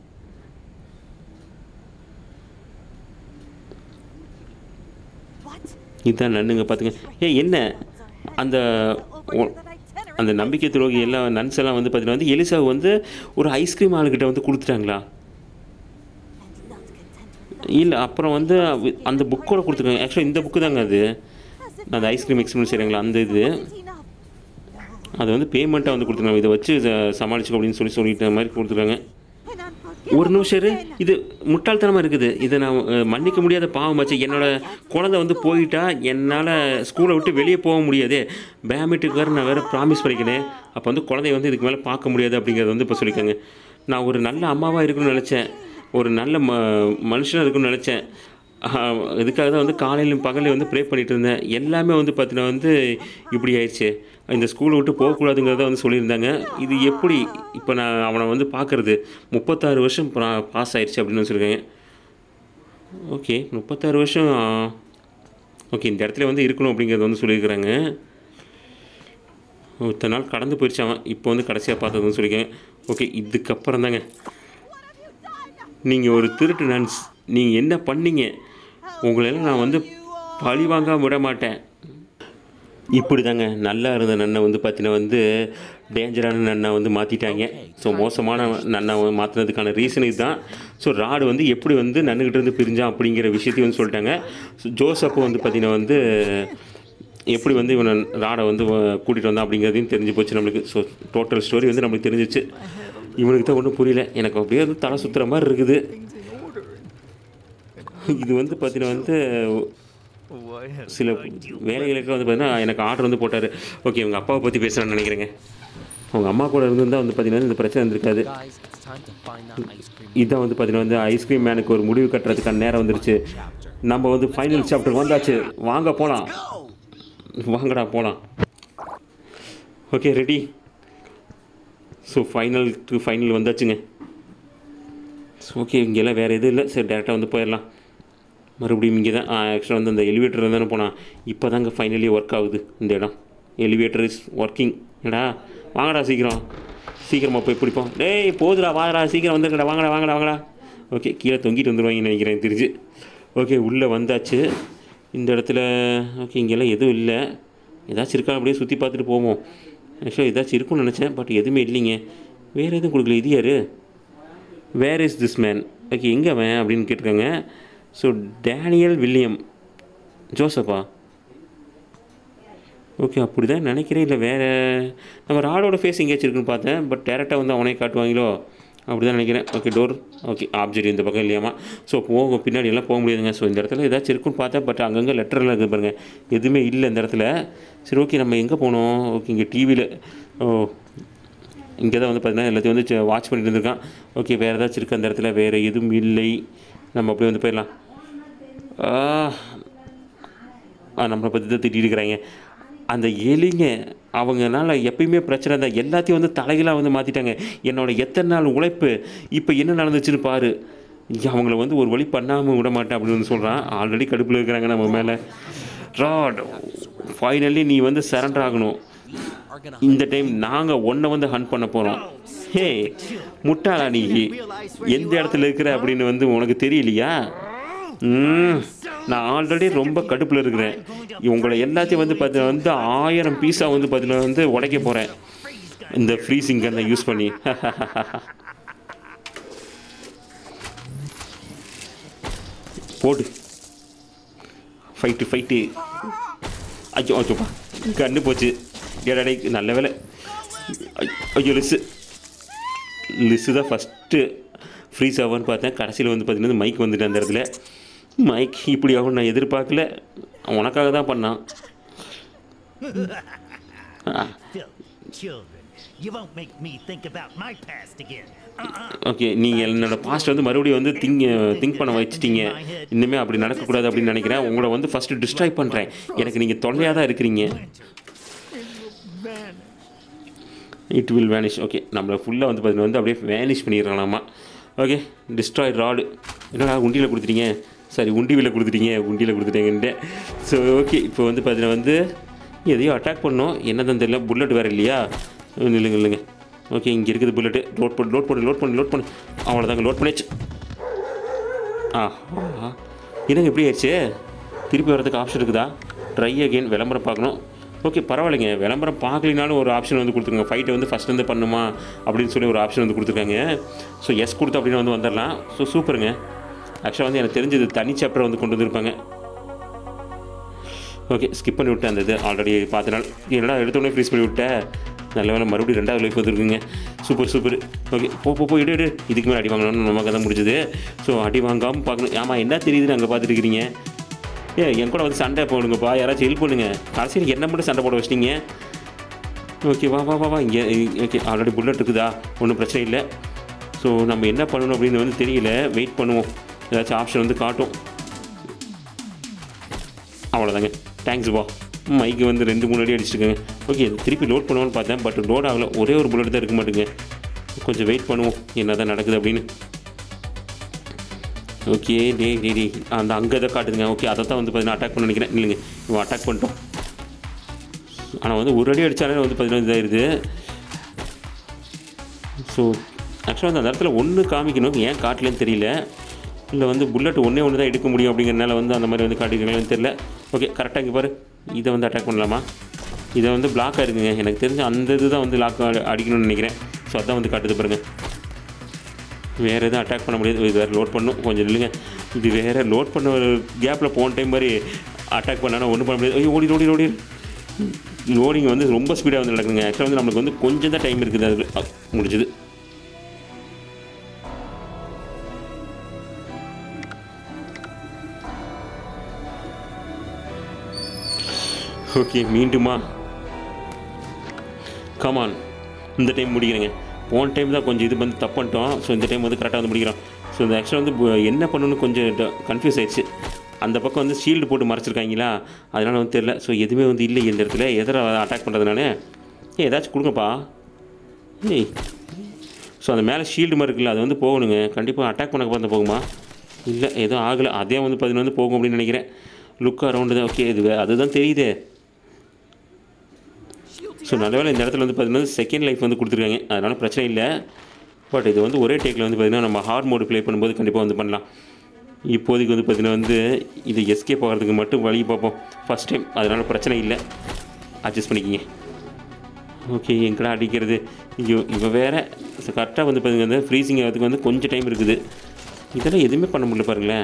What? இதுதான் நன்னுங்க பார்த்துங்க ஏய் என்ன அந்த ஒ- அந்த நம்பிக்கை துரோகி எல்லாம் நன்ஸ் எல்லாம் வந்து பார்த்தீங்கன்னா வந்து எலிசா வந்து ஒரு ஐஸ்கிரீம் ஆளுக்கிட்ட வந்து கொடுத்துட்டாங்களா And not content with இல்லை அப்புறம் வந்து அவ- அந்த புக்கோட கொடுத்துருக்காங்க ஆக்சுவலாக இந்த புக்கு தாங்க அது as if அந்த ஐஸ்கிரீம் எக்ஸ்பீரியன்ஸ் செய்கிறாங்களா அந்த இது it's enough. அது வந்து பேமெண்ட்டாக வந்து கொடுத்துருக்காங்க இதை வச்சு இதை சமாளிச்சுக்கோ அப்படின்னு சொல்லி சொல்லிட்ட மாதிரி கொடுத்துருக்காங்க An unforgivable ஒரு நிமிஷம் இரு. sin. இது முட்டாள்தனமாக இருக்குது இதை நான் அஹ், மன்னிக்க முடியாத பாவமாச்சு என்னோட குழந்தை வந்து போயிட்டா என்னால் ஸ்கூலை விட்டு வெளியே போக முடியாது பேமிட்டுக்கு வேறு நான் வேறு ப்ராமிஸ் பண்ணிக்கினேன் அப்போ வந்து குழந்தைய வந்து இதுக்கு மேலே பார்க்க முடியாது அப்படிங்கிறத வந்து இப்போ சொல்லிக்கோங்க நான் ஒரு நல்ல அம்மாவாக இருக்கணும்னு நினச்சேன் ஒரு நல்ல ம மனுஷனாக இருக்கணும்னு நினச்சேன் ஆஹ், இதுக்காக தான் வந்து காலையிலும் பகலையும் வந்து ப்ரே பண்ணிட்டு இருந்தேன் எல்லாமே வந்து பார்த்தீங்கன்னா வந்து இப்படி ஆயிடுச்சு இந்த ஸ்கூலை விட்டு போகக்கூடாதுங்கிறத வந்து சொல்லியிருந்தாங்க இது எப்படி இப்போ நான் அவனை வந்து பார்க்குறது முப்பத்தாறு வருஷம் பாஸ் ஆயிடுச்சு அப்படின்னு வச்சுருக்கேன் ஓகே முப்பத்தாறு வருஷம் ஓகே இந்த இடத்துல வந்து இருக்கணும் அப்படிங்கிறத வந்து சொல்லியிருக்கிறாங்க இத்தனை நாள் கடந்து போயிடுச்சு அவன் இப்போ வந்து கடைசியாக பார்த்ததுன்னு சொல்லியிருக்கேன் ஓகே இதுக்கப்புறம் தாங்க நீங்கள் ஒரு திருட்டு நன்ஸ் நீங்கள் என்ன பண்ணீங்க உங்களெல்லாம் நான் வந்து பழி வாங்காம விட மாட்டேன் இப்படி தாங்க நல்லா இருந்த நன்னை வந்து பார்த்தீங்கன்னா வந்து டேஞ்சரான நன்னை வந்து மாற்றிட்டாங்க ஸோ மோசமான நன்னை மாற்றினதுக்கான ரீசன் இதுதான் ஸோ ராடு வந்து எப்படி வந்து நன்னுக்கிட்ட இருந்து பிரிஞ்சான் அப்படிங்கிற விஷயத்தையும் வந்து சொல்லிட்டாங்க ஸோ ஜோசப் வந்து பார்த்தீங்கன்னா வந்து எப்படி வந்து இவனை ராடை வந்து கூட்டிகிட்டு வந்தான் அப்படிங்கிறதையும் தெரிஞ்சு போச்சு நம்மளுக்கு ஸோ டோட்டல் ஸ்டோரி வந்து நம்மளுக்கு தெரிஞ்சிச்சு இவனுக்கு தான் ஒன்றும் புரியல எனக்கு அப்படியே வந்து தலை சுற்றுற மாதிரி இருக்குது இது வந்து பார்த்தீங்கன்னா வந்து சில வேலைகளுக்கு வந்து பார்த்தீங்கன்னா எனக்கு ஆர்டர் வந்து போட்டார் ஓகே உங்கள் அப்பாவை பற்றி பேசுகிறேன்னு நினைக்கிறேங்க அவங்க அம்மா கூட இருந்திருந்தால் வந்து பார்த்தீங்கன்னா இந்த பிரச்சனை இருந்திருக்காது Guys, it's time to find that ice cream. இதான் வந்து பார்த்தீங்கன்னா வந்து ஐஸ்கிரீம் மேனுக்கு ஒரு முடிவு கட்டுறதுக்கான நேரம் வந்துருச்சு நம்ம வந்து ஃபைனல் சாப்டர் வந்தாச்சு வாங்க போகலாம் வாங்கடா போகலாம் okay ready so final to final வந்தாச்சுங்க ஓகே இங்கெல்லாம் வேறு எதுவும் இல்லை சரி டேரெக்டாக வந்து போயிடலாம் மறுபடியும் இங்கே தான் ஆக்சுவலாக வந்து அந்த எலிவேட்டர் தானே போனான் இப்போ தாங்க ஃபைனலி ஒர்க் ஆகுது இந்த இடம் எலிவேட்டர் இஸ் ஒர்க்கிங் ஏடா வாங்கடா சீக்கிரம் சீக்கிரமாக போய் பிடிப்போம் டேய் போதுடா வாடா சீக்கிரம் வந்துருக்கடா வாங்கடா வாங்கடா வாங்கடா ஓகே கீழே தொங்கிட்டு வந்துடுவாங்கன்னு நினைக்கிறேன் தெரிஞ்சு ஓகே உள்ளே வந்தாச்சு இந்த இடத்துல ஓகே இங்கெல்லாம் எதுவும் இல்லை ஏதாச்சும் இருக்கா அப்படியே சுற்றி பார்த்துட்டு போவோம் ஆக்சுவலாக ஏதாச்சும் இருக்கும்னு நினச்சேன் பட் எதுவுமே இல்லைங்க வேறு எதுவும் கொடுக்கல இது யார் where is this man okay எங்கே அவன் அப்படின்னு கேட்டிருக்காங்க ஸோ டேனியல் வில்லியம் ஜோசப்பா ஓகே அப்படி தான் நினைக்கிறேன் இல்லை வேறு நம்ம ராடோட ஃபேஸ் எங்கேயாச்சும் இருக்குன்னு பார்த்தேன் பட் டேரெக்டாக வந்து அவனே காட்டுவாங்களோ அப்படி தான் நினைக்கிறேன் ஓகே டோர் ஓகே ஆப்ஜெக்ட் இந்த பக்கம் இல்லையாமா ஸோ போக பின்னாடி எல்லாம் போக முடியாதுங்க ஸோ இந்த இடத்துல ஏதாச்சும் இருக்குன்னு பார்த்தேன் பட் அங்கங்கே லெட்டரில் இருக்குது பாருங்கள் எதுவுமே இல்லை இந்த இடத்துல சரி ஓகே நம்ம எங்கே போனோம் ஓகே இங்கே டிவியில் ஓ இங்கே தான் வந்து பார்த்தீங்கன்னா எல்லாத்தையும் வந்து வாட்ச் பண்ணிட்டு இருந்திருக்கான் ஓகே வேறு ஏதாச்சும் இருக்குது அந்த இடத்துல வேறு எதுவும் இல்லை நம்ம அப்படியே வந்து போயிடலாம் ஆ ஆ, நம்மளை பற்றி தான் திட்டிட்டு இருக்கிறாங்க அந்த எலிங்க அவங்கனால எப்பயுமே பிரச்சனை தான் எல்லாத்தையும் வந்து தலைகளாக வந்து மாற்றிட்டாங்க என்னோட எத்தனை நாள் உழைப்பு இப்போ என்ன நடந்துச்சுன்னு பாரு அவங்கள வந்து ஒரு வழி பண்ணாமல் விட மாட்டேன் அப்படின்னு வந்து சொல்கிறான் ஆல்ரெடி கடுப்பில் இருக்கிறாங்க நம்ம மேலே ராட் ஃபைனலி நீ வந்து சரண்டர் ஆகணும் Are gonna இந்த டைம் நாங்கள் ஒன்றை வந்து ஹண்ட் பண்ண போகிறோம் ஹே முட்டாளா நீ எந்த இடத்துல இருக்கிற அப்படின்னு வந்து உனக்கு தெரியலையா ம் நான் ஆல்ரெடி ரொம்ப கடுப்பில் இருக்கிறேன் உங்களை எல்லாத்தையும் வந்து பார்த்தீங்கன்னா வந்து ஆயிரம் பீஸாக வந்து பார்த்தீங்கன்னா வந்து உடைக்க போகிறேன் இந்த ஃப்ரீசிங் கன்னை யூஸ் பண்ணி போடு ஃபைட்டு ஃபைட்டு ஐயோ ஐயோப்பா கண்ணு போச்சு ஏடாடே நல்ல வேலை ஐ- ஐயோ லிஸ்ஸு லிஸ்ஸு தான் ஃபஸ்ட்டு ஃப்ரீஸ் ஆகும்னு பார்த்தேன் கடைசியில் வந்து பார்த்தீங்கன்னா மைக் வந்துட்டு அந்த இடத்துல மைக் இப்படி ஆகும் நான் எதிர்பார்க்கல உனக்காக தான் பண்ணான் Filthy children. You won't make me think about my past again. Uh-uh. Okay நீங்கள் என்னோட பாஸ்ட் வந்து மறுபடியும் வந்து திங்க் திங்க் பண்ண வச்சுட்டீங்க இனிமேல் அப்படி நடக்கக்கூடாது அப்படின்னு நினைக்கிறேன் உங்களை வந்து ஃபஸ்ட்டு டிஸ்ட்ராய் பண்ணுறேன் எனக்கு நீங்கள் தொல்லையாக தான் இருக்கிறீங்க இட் வில் வேனிஷ் ஓகே நம்மளை ஃபுல்லாக வந்து பார்த்தீங்கன்னா வந்து அப்படியே வேனிஷ் பண்ணிடுறாங்களாமா ஓகே டிஸ்ட்ராய் ராடு என்னடா உண்டியில் கொடுத்துட்டீங்க சரி உண்டிவில் கொடுத்துட்டீங்க உண்டியில் கொடுத்துட்டீங்கன்ட்டு ஸோ ஓகே இப்போ வந்து பார்த்தீங்கன்னா வந்து எதையோ அட்டாக் பண்ணோம் என்னதான் தெரியல புல்லட் வேறு இல்லையா இல்லைங்க இல்லைங்க ஓகே இங்கே இருக்குது புல்லட்டு லோட் பண்ணு லோட் பண்ணு லோட் பண்ணு லோட் பண்ணு அவ்வளோதாங்க லோட் பண்ணியாச்சு ஆ ஆ. என்னங்க எப்படி ஆயிடுச்சு திருப்பி வரதுக்கு ஆப்ஷன் இருக்குதா ட்ரை அகைன் விளம்பரம் பார்க்கணும் ஓகே பரவாயில்லைங்க விளம்பரம் பார்க்கலினாலும் ஒரு ஆப்ஷன் வந்து கொடுத்துருங்க ஃபைட்டை வந்து ஃபஸ்ட்லேருந்து பண்ணுமா அப்படின்னு சொல்லி ஒரு ஆப்ஷன் வந்து கொடுத்துருக்காங்க ஸோ எஸ் கொடுத்து அப்படின்னு வந்து வந்துடலாம் ஸோ சூப்பருங்க ஆக்சுவலாக வந்து எனக்கு தெரிஞ்சது தனி சாப்டர் வந்து கொண்டு வந்திருப்பாங்க ஓகே ஸ்கிப் பண்ணி விட்டேன் அந்த இது ஆல்ரெடி பார்த்த நாள் என்னடா எடுத்தோடனே ஃப்ரீஸ் பண்ணி விட்டேன் நல்ல வேலை மறுபடியும் ரெண்டாவது லைஃப் வந்துருக்குங்க சூப்பர் சூப்பர் ஓகே போ போ போ இடு இடு இதுக்கு மேலே அடி வாங்கணும்னு நமக்கு தான் முடிஞ்சது ஸோ அடி வாங்காமல் பார்க்கணும் ஆமாம் என்ன தெரியுதுன்னு அங்கே பார்த்துட்டு இருக்கிறீங்க ஏ என் கூட வந்து சண்டை போடுங்கப்பா யாராச்சும் ஹெல்ப் பண்ணுங்க கடைசியில் என்ன மட்டும் சண்டை போட வச்சிட்டீங்க ஓகே வா வா வா வா இங்கே ஓகே ஆல்ரெடி புல்லட் இருக்குதா ஒன்றும் பிரச்சனை இல்லை ஸோ நம்ம என்ன பண்ணணும் அப்படின்னு வந்து தெரியல வெயிட் பண்ணுவோம் ஏதாச்சும் ஆப்ஷன் வந்து காட்டும் அவ்வளோதாங்க தேங்க்ஸ் பா மைக்கு வந்து ரெண்டு மூணு அடி அடிச்சிருக்கேங்க ஓகே திருப்பி லோட் பண்ணுவோன்னு பார்த்தேன் பட் லோட் ஆகலை ஒரே ஒரு புல்லட் தான் இருக்க மாட்டேங்க கொஞ்சம் வெயிட் பண்ணுவோம் என்ன தான் நடக்குது அப்படின்னு ஓகே டே டே டே அந்த அங்கே தான் காட்டுதுங்க ஓகே அதை தான் வந்து பார்த்தீங்கன்னா அட்டாக் பண்ண நினைக்கிறேன் இல்லைங்க இவன் அட்டாக் பண்ணிட்டோம் ஆனால் வந்து ஒரு அடி அடித்தாலே வந்து பார்த்தீங்கன்னா இதாயிருது ஸோ ஆக்சுவலாக வந்து அந்த இடத்துல ஒன்று காமிக்கணும் ஏன் காட்டலன்னு தெரியல இல்லை வந்து புல்லட் ஒன்றே ஒன்று தான் எடுக்க முடியும் அப்படிங்கிறனால வந்து அந்த மாதிரி வந்து காட்டிருக்காங்கன்னு தெரியல ஓகே கரெக்டாக இங்கே பாரு இதை வந்து அட்டாக் பண்ணலாமா இதை வந்து பிளாக்காக இருக்குங்க எனக்கு தெரிஞ்ச அந்த இது தான் வந்து லாக் அடிக்கணும்னு நினைக்கிறேன் ஸோ அதான் வந்து காட்டுது பாருங்க வேறு எதுவும் அட்டாக் பண்ண முடியாது இது வேறு லோட் பண்ணும் கொஞ்சம் இல்லைங்க இது வேறு லோட் பண்ண ஒரு கேப்பில் போன டைம் மாதிரி அட்டாக் பண்ணாலும் ஒன்றும் பண்ண முடியாது ஐயோ ஓடி ஓடி ஓடி லோடிங் வந்து ரொம்ப ஸ்பீடாக வந்து நடக்குதுங்க ஆக்சுவலாக வந்து நம்மளுக்கு வந்து கொஞ்சம் தான் டைம் இருக்குது அது அ, முடிஞ்சுது ஓகே மீண்டுமா கமான் இந்த டைம் முடிக்கிறேங்க போன டைம் தான் கொஞ்சம் இது வந்து தப்பு பண்ணிட்டோம் ஸோ இந்த டைம் வந்து கரெக்டாக வந்து முடிக்கிறோம் ஸோ இந்த ஆக்சுவலாக வந்து பு- என்ன பண்ணணும்னு கொஞ்சம் கன்ஃபியூஸ் ஆயிடுச்சு அந்த பக்கம் வந்து ஷீல்டு போட்டு மறைச்சிருக்காங்களா அதனால வந்து தெரில ஸோ எதுவுமே வந்து இல்லை இந்த இடத்துல எதிர அட்டாக் பண்ணுறதுனால ஏ ஏதாச்சும் கொடுங்கப்பா ஏய் ஸோ அந்த மேலே ஷீல்டு மாதிரி இருக்குல்ல அது வந்து போகணுங்க கண்டிப்பாக அட்டாக் பண்ண பார்த்து போகுமா இல்லை எதுவும் ஆகலை அதே வந்து பார்த்தீங்கன்னா வந்து போகும் அப்படின்னு நினைக்கிறேன் லுக் அரௌண்டு தான் ஓகே இது வே- அதுதான் தெரியுதே ஸோ நல்லவேளை இந்த இடத்துல வந்து பார்த்தீங்கன்னா செகண்ட் லைஃப் வந்து கொடுத்துருக்காங்க அதனால் பிரச்சனை இல்லை பட் இது வந்து ஒரே டேக்கில் வந்து பார்த்தீங்கன்னா நம்ம ஹார்ட் மோடு ப்ளே பண்ணும்போது கண்டிப்பாக வந்து பண்ணலாம் இப்போதைக்கு வந்து பார்த்தீங்கன்னா வந்து இது எஸ்கேப் ஆகிறதுக்கு மட்டும் வழி பார்ப்போம் ஃபஸ்ட் டைம் அதனால் பிரச்சனை இல்லை அட்ஜஸ்ட் பண்ணிக்கிங்க ஓகே எங்கடா அடிக்கிறது ஐயோ இவன் வேறு கரெக்டாக வந்து பார்த்தீங்கன்னா ஃப்ரீசிங் ஆகிறதுக்கு வந்து கொஞ்சம் டைம் இருக்குது இதெல்லாம் எதுவுமே பண்ண முடியல பாருங்களேன்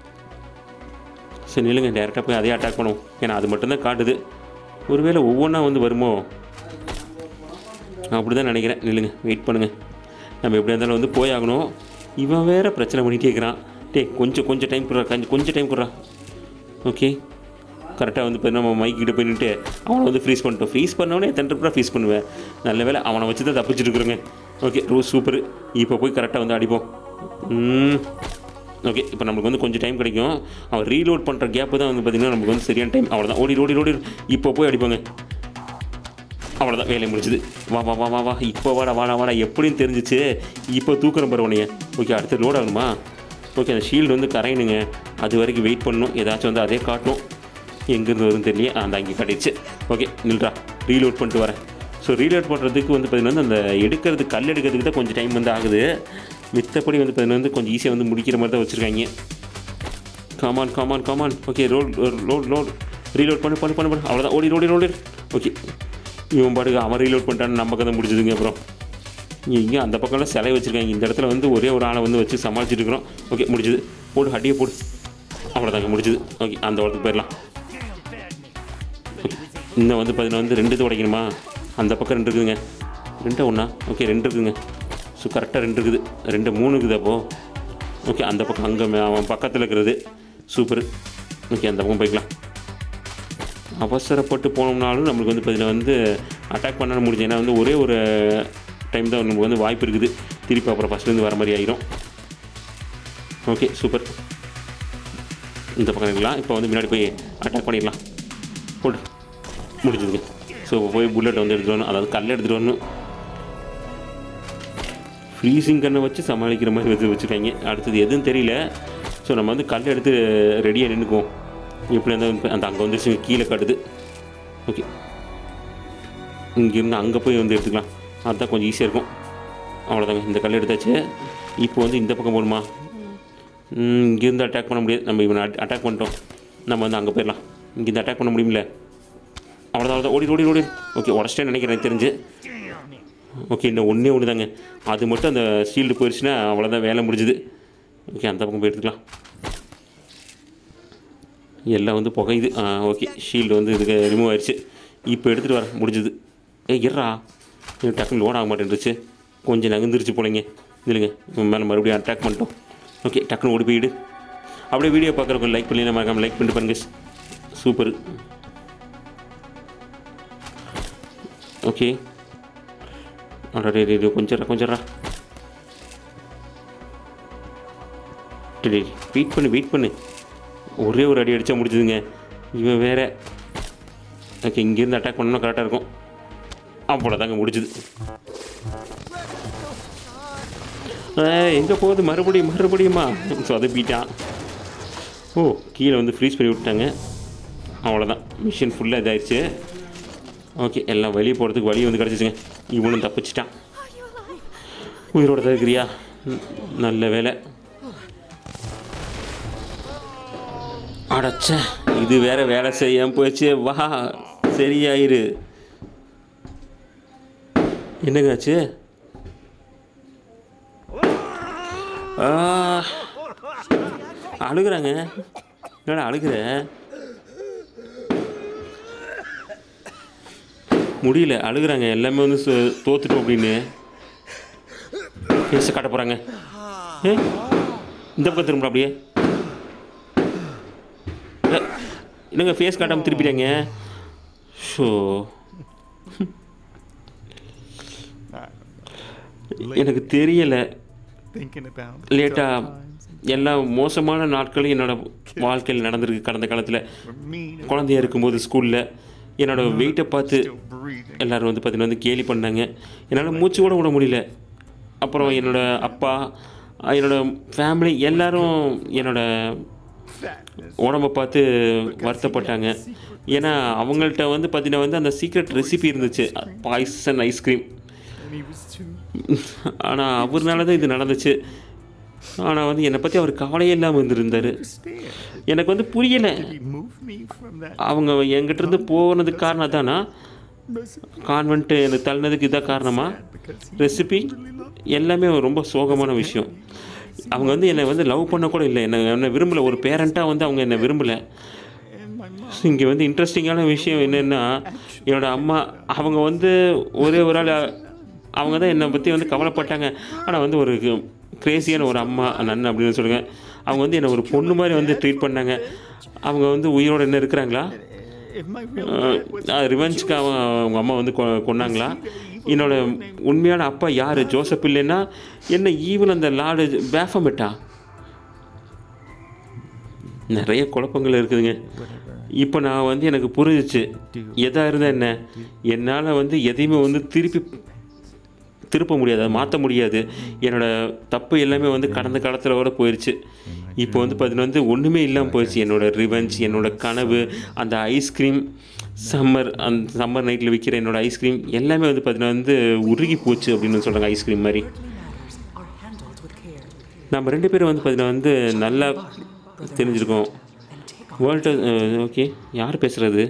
சரி நில்லுங்க டேரெக்டாக போய் அதே அட்டாக் பண்ணுவோம் ஏன்னா அது மட்டும்தான் காட்டுது ஒருவேளை ஒவ்வொன்றா வந்து வருமோ அப்படி தான் நினைக்கிறேன் நில்லுங்க வெயிட் பண்ணுங்கள் நம்ம எப்படியா இருந்தாலும் வந்து போய் ஆகணும் இவன் வேற பிரச்சனை பண்ணிகிட்டே இருக்கிறான் டேய் கொஞ்சம் கொஞ்சம் டைம் கொடுறா கொஞ்சம் கொஞ்சம் டைம் கொடுறா ஓகே கரெக்டாக வந்து இப்போ நம்ம மைக் கிட்ட போய் நின்னுட்டு அவனை வந்து ஃப்ரீஸ் பண்ணிட்டோம் ஃப்ரீஸ் பண்ணவனே எத்தனை ஃப்ரீஸ் பண்ணுவேன் நல்ல வேளை அவனை வச்சு தான் தப்பிச்சுட்டு இருக்கிறோங்க ஓகே ரோஸ் சூப்பர் இப்போ போய் கரெக்டாக வந்து அடிப்போம் ம் ஓகே இப்போ நமக்கு வந்து கொஞ்சம் டைம் கிடைக்கும் அவன் ரீலோட் பண்ணுற கேப்பு தான் வந்து பார்த்திங்கன்னா நமக்கு வந்து சரியான டைம் அவ்வளோதான் ஓடி ஓடி ஓடி இப்போ போய் அடிப்பாங்க அவ்வளோதான் வேலையை முடிஞ்சுது வா வா வா வா வா இப்போ வாடா வாடா வாடா எப்படின்னு தெரிஞ்சிச்சு இப்போ தூக்குறேன் பாரு உனைய ஓகே அடுத்து லோட் ஆகணுமா ஓகே அந்த ஷீல்டு வந்து கரையணுங்க அது வரைக்கும் வெயிட் பண்ணணும் ஏதாச்சும் வந்து அதே காட்டணும் எங்கேருந்து வரும்னு தெரியல ஆ, அந்த அங்கே காட்டிடுச்சு ஓகே நில்றா ரீலோட் பண்ணிட்டு வரேன் ஸோ ரீலோட் பண்ணுறதுக்கு வந்து பார்த்திங்கன்னா அந்த எடுக்கிறது கல் எடுக்கிறதுக்கு தான் கொஞ்சம் டைம் வந்து ஆகுது மித்தப்படி வந்து பார்த்திங்கன்னா வந்து கொஞ்சம் ஈஸியாக வந்து முடிக்கிற மாதிரி தான் வச்சுருக்காங்க come on come on come on okay road load load reload பண்ணு பண்ணு பண்ணு பண்ணு அவ்வளோதான் ஓடி ஓடி ஓடி ஓகே இவன் பாட்டுக்கு அவன் ரீலோட் பண்ணிட்டான்னு நம்ம கதை முடிச்சதுங்க அப்புறம் இங்கே அந்த பக்கம்லாம் சிலை வச்சுருக்காங்க இந்த இடத்துல வந்து ஒரே ஒரு ஆளை வந்து வச்சு சமாளிச்சுட்டு இருக்கிறோம் ஓகே முடிஞ்சது போடு அடியே போடு அவ்வளோதாங்க முடிஞ்சது ஓகே அந்த இடத்துக்கு போயிடலாம் ஓகே இன்னும் வந்து பார்த்தீங்கன்னா வந்து ரெண்டு இது உடைக்கணுமா அந்த பக்கம் ரெண்டு இருக்குதுங்க ரெண்டா ஒன்றா ஓகே ரெண்டு இருக்குதுங்க ஸோ கரெக்டாக ரெண்டு இருக்குது ரெண்டு மூணு இருக்குது அப்போது ஓகே அந்த பக்கம் அங்கே அவன் பக்கத்தில் இருக்கிறது சூப்பர் ஓகே அந்த பக்கம் போய்க்கலாம் அவசரப்பட்டு போனோம்னாலும் நம்மளுக்கு வந்து பார்த்தீங்கன்னா வந்து அட்டாக் பண்ண முடிஞ்சு ஏன்னா வந்து ஒரே ஒரு டைம் தான் நமக்கு வந்து வாய்ப்பு இருக்குது திருப்பி அப்புறம் ஃபஸ்ட்லேருந்து வர மாதிரி ஆயிரும் ஓகே சூப்பர் இந்த பக்கம் இருக்கலாம் இப்போ வந்து முன்னாடி போய் அட்டாக் பண்ணிடலாம் போடு முடிஞ்சதுங்க ஸோ போய் புல்லட் வந்து எடுத்துகிட்டு வரணும் அதாவது கல் எடுத்துகிட்டு வரணும் ஃப்ரீசிங் கண்ணை வச்சு சமாளிக்கிற மாதிரி வச்சு வச்சுருக்காங்க அடுத்தது எதுவும் தெரியல ஸோ நம்ம வந்து கல் எடுத்து ரெடியாக நின்றுக்குவோம் எப்படி இருந்தால் அந்த அங்கே வந்துருச்சு கீழே காட்டுது ஓகே இங்கேருந்து அங்கே போய் வந்து எடுத்துக்கலாம் அதுதான் கொஞ்சம் ஈஸியாக இருக்கும் அவ்வளோதாங்க இந்த கல் எடுத்தாச்சு இப்போ வந்து இந்த பக்கம் போகணுமா ம், இங்கேருந்து அட்டாக் பண்ண முடியாது நம்ம இவனை அட்டாக் பண்ணிட்டோம் நம்ம வந்து அங்கே போயிடலாம் இங்கேருந்து அட்டாக் பண்ண முடியுமில்ல அவ்வளோதான் அவ்வளோதான் ஓடி ஓடி ஓடி ஓகே உடச்சிட்டேன்னு நினைக்கிறேன் எனக்கு தெரிஞ்சு ஓகே இன்னும் ஒன்றே ஒன்று தாங்க அது மட்டும் அந்த ஷீல்டு போயிடுச்சுன்னா அவ்வளோதான் வேலை முடிஞ்சுது ஓகே அந்த பக்கம் போய் எடுத்துக்கலாம் எல்லாம் வந்து புகையுது ஆ ஓகே ஷீல்டு வந்து இதுக்கு ரிமூவ் ஆயிடுச்சு இப்போ எடுத்துகிட்டு வரேன் முடிஞ்சுது ஏ இருறா இது டக்குன்னு லோட் ஆக மாட்டேன்ருச்சு கொஞ்சம் நகர்ந்துருச்சு போலங்க இல்லைங்க இவன் மேலே மறுபடியும் அட்டாக் பண்ணிட்டோம் ஓகே டக்குன்னு ஓடி போயிடு அப்படியே வீடியோ பார்க்குறவங்க லைக் பண்ணி மறக்காம லைக் பண்ணிட்டு பாருங்க சூப்பர் ஓகே அடடே டே கொஞ்சம் கொஞ்சம்ரா வெயிட் பண்ணு வெயிட் பண்ணு ஒரே ஒரு அடி அடித்தா முடிச்சுதுங்க இவன் வேற ஓகே இங்கேருந்து அட்டாக் பண்ணணும் கரெக்டாக இருக்கும் அவ்வளோதாங்க முடிச்சுது எங்கே போகுது மறுபடியும் மறுபடியுமா சொதப்பிட்டான் ஓ கீழே வந்து ஃப்ரீஸ் பண்ணி விட்டாங்க அவ்வளோதான் மிஷின் ஃபுல்லாக இதாயிடுச்சு ஓகே எல்லாம் வெளியே போகிறதுக்கு வழி வந்து கிடச்சிச்சுங்க இவனும் தப்பிச்சிட்டான் உயிரோட தான் இருக்கிறியா ம், நல்ல வேலை அடச்ச இது வேற வேலை செய்யாம போச்சு வா சரியாயிரு என்னங்க ஆச்சு ஆ, அழுகுறாங்க என்னடா அழுகுற முடியல அழுகுறாங்க எல்லாமே வந்து சு- தோத்துட்டோம் அப்படின்னு ஃபேஸை காட்ட போகிறாங்க ஏ இந்த பக்கம் திரும்ப அப்படியே ஏ, என்னங்க ஃபேஸ் காட்டாமல் திருப்பிட்டாங்க ஷோ எனக்கு தெரியலை Thinking about லேட்டாக எல்லா மோசமான நாட்களும் என்னோட வாழ்க்கையில் நடந்திருக்கு கடந்த காலத்தில் me குழந்தையா இருக்கும்போது ஸ்கூலில் என்னோட வெயிட்டை பார்த்து still breathing. எல்லாரும் வந்து பார்த்தீங்கன்னா வந்து கேலி பண்ணாங்க என்னால் மூச்சு கூட விட முடியல அப்புறம் என்னோட அப்பா என்னோட ஃபேமிலி எல்லாரும் என்னோட Fatness. உடம்பை பார்த்து வருத்தப்பட்டாங்க ஏன்னா அவங்கள்ட்ட வந்து பார்த்தீங்கன்னா வந்து அந்த சீக்ரெட் ரெசிபி இருந்துச்சு poison ice cream And he was too. ஆனால் அவர்னால தான் இது நடந்துச்சு ஆனால் வந்து என்னை பற்றி அவர் கவலையே இல்லாமல் இருந்திருந்தார் Understand? எனக்கு வந்து புரியலை He moved me from that. அவங்க என்கிட்ட இருந்து போனதுக்கு காரணம் தானா recipe கான்வென்ட்டு எனக்கு தள்ளினதுக்கு இதான் காரணமா because he ரெசிபி எல்லாமே ரொம்ப சோகமான விஷயம் அவங்க வந்து என்னை வந்து லவ் பண்ண கூட இல்லை என்னை என்னை விரும்பலை ஒரு பேரண்ட்டாக வந்து அவங்க என்னை விரும்பலை and my mom. இங்கே வந்து இன்ட்ரெஸ்டிங்கான விஷயம் என்னென்னா என்னோட அம்மா அவங்க வந்து ஒரே ஒரு ஆள் அவங்க தான் என்னை பற்றி வந்து கவலைப்பட்டாங்க ஆனால் வந்து ஒரு கிரேசியான ஒரு அம்மா நன் அப்படின்னு சொல்லுங்க அவங்க வந்து என்னை ஒரு பொண்ணு மாதிரி வந்து ட்ரீட் பண்ணாங்க அவங்க வந்து உயிரோடு என்ன இருக்கிறாங்களா If my real dad was ரிவெஞ்சுக்கு அவன் அவங்க அம்மா வந்து கொ- கொன்னாங்களா என்னோட உண்மையான அப்பா யார் ஜோசப் இல்லைன்னா என்ன ஈவன் அந்த லார்டு பேஃபமிட்டா நிறைய குழப்பங்கள் இருக்குதுங்க இப்போ நான் வந்து எனக்கு புரிஞ்சிச்சு எதாக இருந்தால் என்ன என்னால் வந்து எதையுமே வந்து திருப்பி திருப்ப முடியாது அதை மாற்ற முடியாது என்னோட தப்பு எல்லாமே வந்து கடந்த காலத்தில் கூட போயிடுச்சு இப்போ வந்து பார்த்தீங்கன்னா வந்து ஒன்றுமே இல்லாமல் போயிடுச்சு என்னோட ரிவெஞ்ச் என்னோட கனவு அந்த ஐஸ்கிரீம் சம்மர் அந்த சம்மர் நைட்டில் விற்கிற என்னோட ஐஸ்கிரீம் எல்லாமே வந்து பார்த்தீங்கன்னா வந்து உருகி போச்சு அப்படின்னு சொல்கிறாங்க ஐஸ்கிரீம் மாதிரி matters are handled with care நம்ம ரெண்டு பேரும் வந்து பார்த்தீங்கன்னா வந்து நல்லா தெரிஞ்சிருக்கோம் and take on world okay யார் பேசுகிறது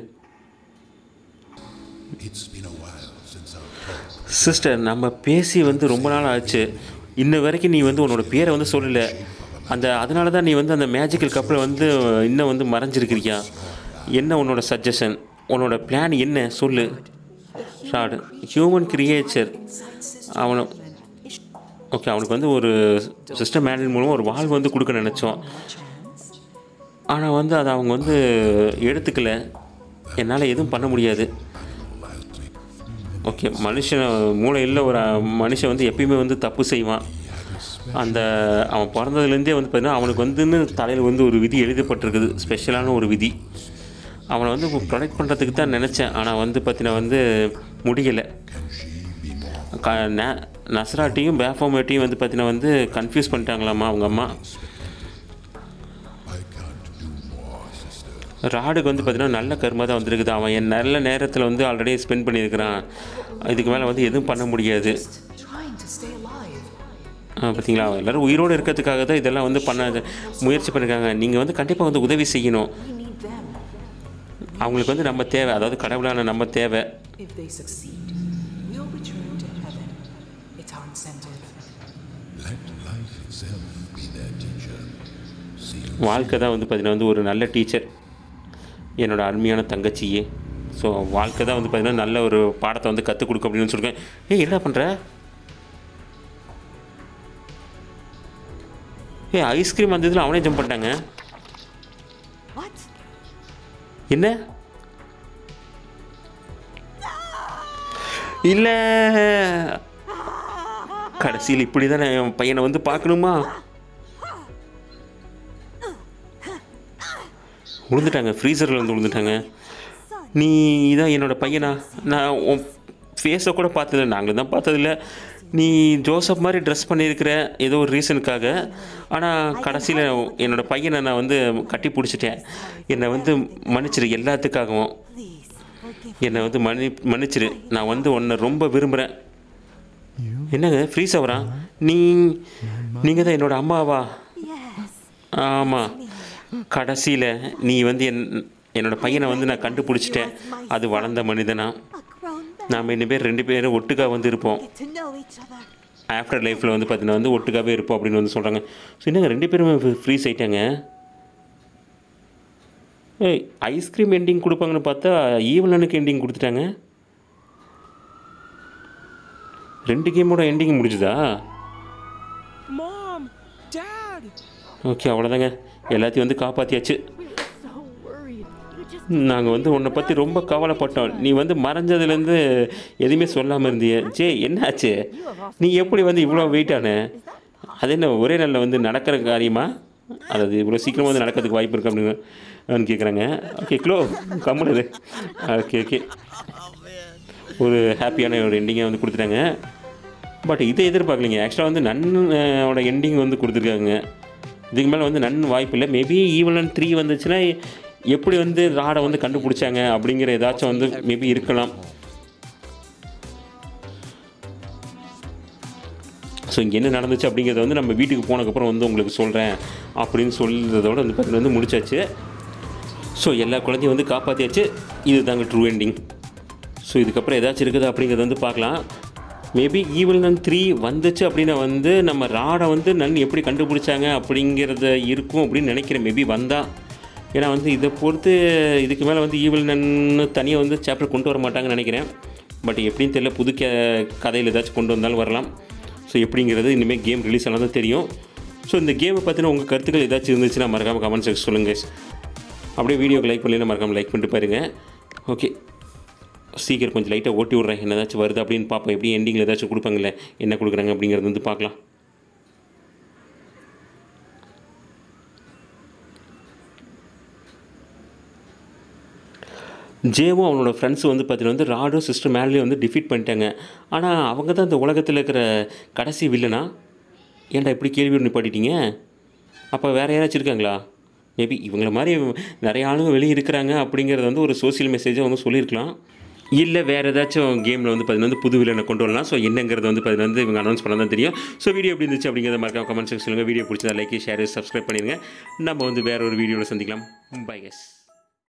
It's been a while since our talk. Sister நம்ம பேசி வந்து ரொம்ப நாள் ஆச்சு இன்ன வரைக்கும் நீ வந்து உன்னோட பேரை வந்து சொல்லலை அந்த அதனால தான் நீ வந்து அந்த மேஜிக்கல் கப்பில் வந்து இன்னும் வந்து மறைஞ்சிருக்கிறியா என்ன உன்னோட சஜஷன் உன்னோட பிளான் என்ன சொல்லு ஷார்டு ஹியூமன் கிரியேச்சர் அவனை ஓகே அவனுக்கு வந்து ஒரு சிஸ்டம் மேனேஜ் மூலமாக ஒரு வால் வந்து கொடுக்க நினச்சோம் ஆனால் வந்து அதை அவங்க வந்து எடுத்துக்கல என்னால் எதுவும் பண்ண முடியாது ஓகே மனுஷன் மூளையில் ஒரு மனுஷன் வந்து எப்பயுமே வந்து தப்பு செய்வான் அந்த அவன் பிறந்ததுலேருந்தே வந்து பார்த்தீங்கன்னா அவனுக்கு வந்துன்னு தலையில் வந்து ஒரு விதி எழுதப்பட்டிருக்குது ஸ்பெஷலான ஒரு விதி அவனை வந்து ப்ரொடெக்ட் பண்ணுறதுக்கு தான் நினச்சேன் ஆனால் வந்து பார்த்தீங்கன்னா வந்து முடியலை க ந நஸ்ராட்டியும் பேஃபாமேட்டையும் வந்து பார்த்தீங்கன்னா வந்து கன்ஃபியூஸ் பண்ணிட்டாங்களாம்மா அவங்க அம்மா I can't do more, sister. ராடுக்கு வந்து பார்த்தீங்கன்னா நல்ல கருமா தான் வந்திருக்குது அவன் என் நல்ல நேரத்தில் வந்து ஆல்ரெடி ஸ்பெண்ட் பண்ணியிருக்கிறான் இதுக்கு மேலே வந்து எதுவும் பண்ண முடியாது trying to stay alive. ஆ, பார்த்தீங்களா எல்லோரும் உயிரோடு இருக்கிறதுக்காக தான் இதெல்லாம் வந்து பண்ண முயற்சி பண்ணியிருக்காங்க நீங்கள் வந்து கண்டிப்பாக வந்து உதவி செய்யணும் We need them. அவங்களுக்கு வந்து நம்ம தேவை அதாவது கடவுளான நம்ம தேவை If they succeed, we'll return to heaven. It's our incentive. Let life itself be their teacher. See you. வாழ்க்கை தான் வந்து பார்த்தீங்கன்னா வந்து ஒரு நல்ல டீச்சர் என்னோட அருமையான தங்கச்சியே ஸோ வாழ்க்கை தான் வந்து பார்த்தீங்கன்னா நல்ல ஒரு பாடத்தை வந்து கற்றுக் கொடுக்கும் அப்படின்னு சொல்லிருக்கேன் ஏய் என்ன பண்ணுற ஏ ஐஸ்கிரீம் அந்த இதில் அவனே ஜம்ப் பண்ணிட்டாங்க What? என்ன இல்லை கடைசியில் இப்படி தானே என் பையனை வந்து பார்க்கணுமா விழுந்துட்டாங்க ஃப்ரீசரில் வந்து விழுந்துட்டாங்க நீ இதான் என்னோடய பையனா நான் உன் ஃபேஸை கூட பார்த்ததில்ல நாங்களும் தான் பார்த்ததில்ல நீ ஜோசப் மாதிரி ட்ரெஸ் பண்ணியிருக்கிற ஏதோ ஒரு ரீசனுக்காக ஆனால் கடைசியில் என்னோடய பையனை நான் வந்து கட்டி பிடிச்சிட்டேன் என்னை வந்து மன்னிச்சிரு எல்லாத்துக்காகவும் Please, forgive என்னை வந்து மன்னி மன்னிச்சிரு நான் வந்து உன்னை ரொம்ப விரும்புகிறேன் என்னங்க ஃப்ரீஸ் ஆகுறா நீ நீங்கள் தான் என்னோட அம்மாவா Yes. ஆமாம் கடைசியில் நீ வந்து என் என்னோட பையனை வந்து நான் கண்டுபிடிச்சிட்டேன் அது வளர்ந்த மனிதனா A grown man. நாம் ரெண்டு பேர் ரெண்டு பேரும் ஒட்டுக்கா வந்து இருப்போம் Get to know each other. After லைஃப்பில் வந்து பார்த்தீங்கன்னா வந்து ஒட்டுக்காவே இருப்போம் அப்படின்னு வந்து சொல்கிறாங்க ஸோ என்னங்க ரெண்டு பேரும் ஃப்ரீஸ் ஆயிட்டாங்க ஏய் ஐஸ்கிரீம் எண்டிங் கொடுப்பாங்கன்னு பார்த்தா ஈவலனுக்கு எண்டிங் கொடுத்துட்டாங்க ரெண்டு கேமோட எண்டிங் முடிஞ்சுதா Mom! Dad! ஓகே அவ்வளோதாங்க எல்லாத்தையும் வந்து காப்பாற்றியாச்சு நாங்கள் வந்து உன்னை பற்றி ரொம்ப கவலைப்பட்டோம் நீ வந்து மறைஞ்சதுலேருந்து எதுவுமே சொல்லாமல் இருந்திய ஜே என்னாச்சு நீ எப்படி வந்து இவ்வளோ வெயிட்டான அது என்ன ஒரே நாளில் வந்து நடக்கிற காரியமா அதாவது இவ்வளோ சீக்கிரமாக வந்து நடக்கிறதுக்கு வாய்ப்பு இருக்கு அப்படின்னு கேட்குறாங்க ஓகே க்ளோ கம்முனது ஓகே ஓகே ஒரு ஹாப்பியான ஒரு எண்டிங்கை வந்து கொடுத்துட்டாங்க பட் இதை எதிர்பார்க்கலைங்க ஆக்சுவலாக வந்து நன்னோட எண்டிங் வந்து கொடுத்துருக்காங்க இதுக்கு மேலே வந்து நன் வாய்ப்பு இல்லை மேபி ஈவலன் த்ரீ வந்துச்சுன்னா எப்படி வந்து ராடை வந்து கண்டுபிடிச்சாங்க அப்படிங்கிற ஏதாச்சும் வந்து மேபி இருக்கலாம் ஸோ இங்கே என்ன நடந்துச்சு அப்படிங்கிறத வந்து நம்ம வீட்டுக்கு போனதுக்கப்புறம் வந்து உங்களுக்கு சொல்கிறேன் அப்படின்னு சொல்கிறதோட வந்து பார்த்தீங்கன்னா வந்து முடிச்சாச்சு ஸோ எல்லா குழந்தையும் வந்து காப்பாற்றியாச்சு இது தாங்க ட்ரூ எண்டிங் ஸோ இதுக்கப்புறம் ஏதாச்சும் இருக்குதா அப்படிங்கிறத வந்து பார்க்கலாம் மேபி ஈவில் நன் த்ரீ வந்துச்சு அப்படின்னா வந்து நம்ம ராடை வந்து நன் எப்படி கண்டுபிடிச்சாங்க அப்படிங்கிறத இருக்கும் அப்படின்னு நினைக்கிறேன் மேபி வந்தா ஏன்னா வந்து இதை பொறுத்து இதுக்கு மேலே வந்து ஈவில் நன்னு தனியாக வந்து சாப்டர் கொண்டு வர மாட்டாங்கன்னு நினைக்கிறேன் பட் எப்படின்னு தெரியல புது க கதையில் ஏதாச்சும் கொண்டு வந்தாலும் வரலாம் ஸோ எப்படிங்கிறது இனிமேல் கேம் ரிலீஸ் ஆனால் தான் தெரியும் ஸோ இந்த கேமை பற்றின உங்கள் கருத்துக்கள் ஏதாச்சும் இருந்துச்சுன்னா மறக்காமல் கமெண்ட் செக்ஷன் சொல்லுங்கள் அப்படியே வீடியோக்கு லைக் பண்ணலாம் மறக்காமல் லைக் பண்ணிட்டு பாருங்க ஓகே சீக்கிரம் கொஞ்சம் லைட்டாக ஓட்டி விட்றேன் என்ன ஏதாச்சும் வருது அப்படின்னு பார்ப்போம் எப்படி எண்டிங்கில் ஏதாச்சும் கொடுப்பாங்கல்ல என்ன கொடுக்குறாங்க அப்படிங்கிறது வந்து பார்க்கலாம் ஜேவும் அவனோட ஃப்ரெண்ட்ஸ் வந்து பார்த்தீங்கன்னா வந்து ராடும் சிஸ்டர் மேலேயும் வந்து டிஃபீட் பண்ணிட்டாங்க ஆனால் அவங்க தான் இந்த உலகத்தில் இருக்கிற கடைசி வில்லனா ஏன்டா இப்படி கேள்வி நிப்பாட்டிட்டீங்க அப்போ வேறு யாராச்சும் இருக்காங்களா மேபி இவங்கள மாதிரி நிறைய ஆளுங்க வெளியே இருக்கிறாங்க அப்படிங்கிறத வந்து ஒரு சோஷியல் மெசேஜாக வந்து சொல்லியிருக்கலாம் இல்லை வேறு ஏதாச்சும் கேமில் வந்து பார்த்தீங்கன்னா வந்து புது வில்லனை கொண்டு வரலாம் ஸோ என்னங்கிறது வந்து பார்த்தீங்கன்னா வந்து இவங்க அனௌன்ஸ் பண்ண தான் தெரியும் ஸோ வீடியோ எப்படி இருந்துச்சு அப்படிங்கிறத மறக்காம கமெண்ட் செக்ஷன் சொல்லுங்கள் வீடியோ பிடிச்சதா லைக் ஷேர் சப்ஸ்கிரைப் பண்ணிடுங்க நம்ம வந்து வேற ஒரு வீடியோவில் சந்திக்கலாம் பை கெஸ்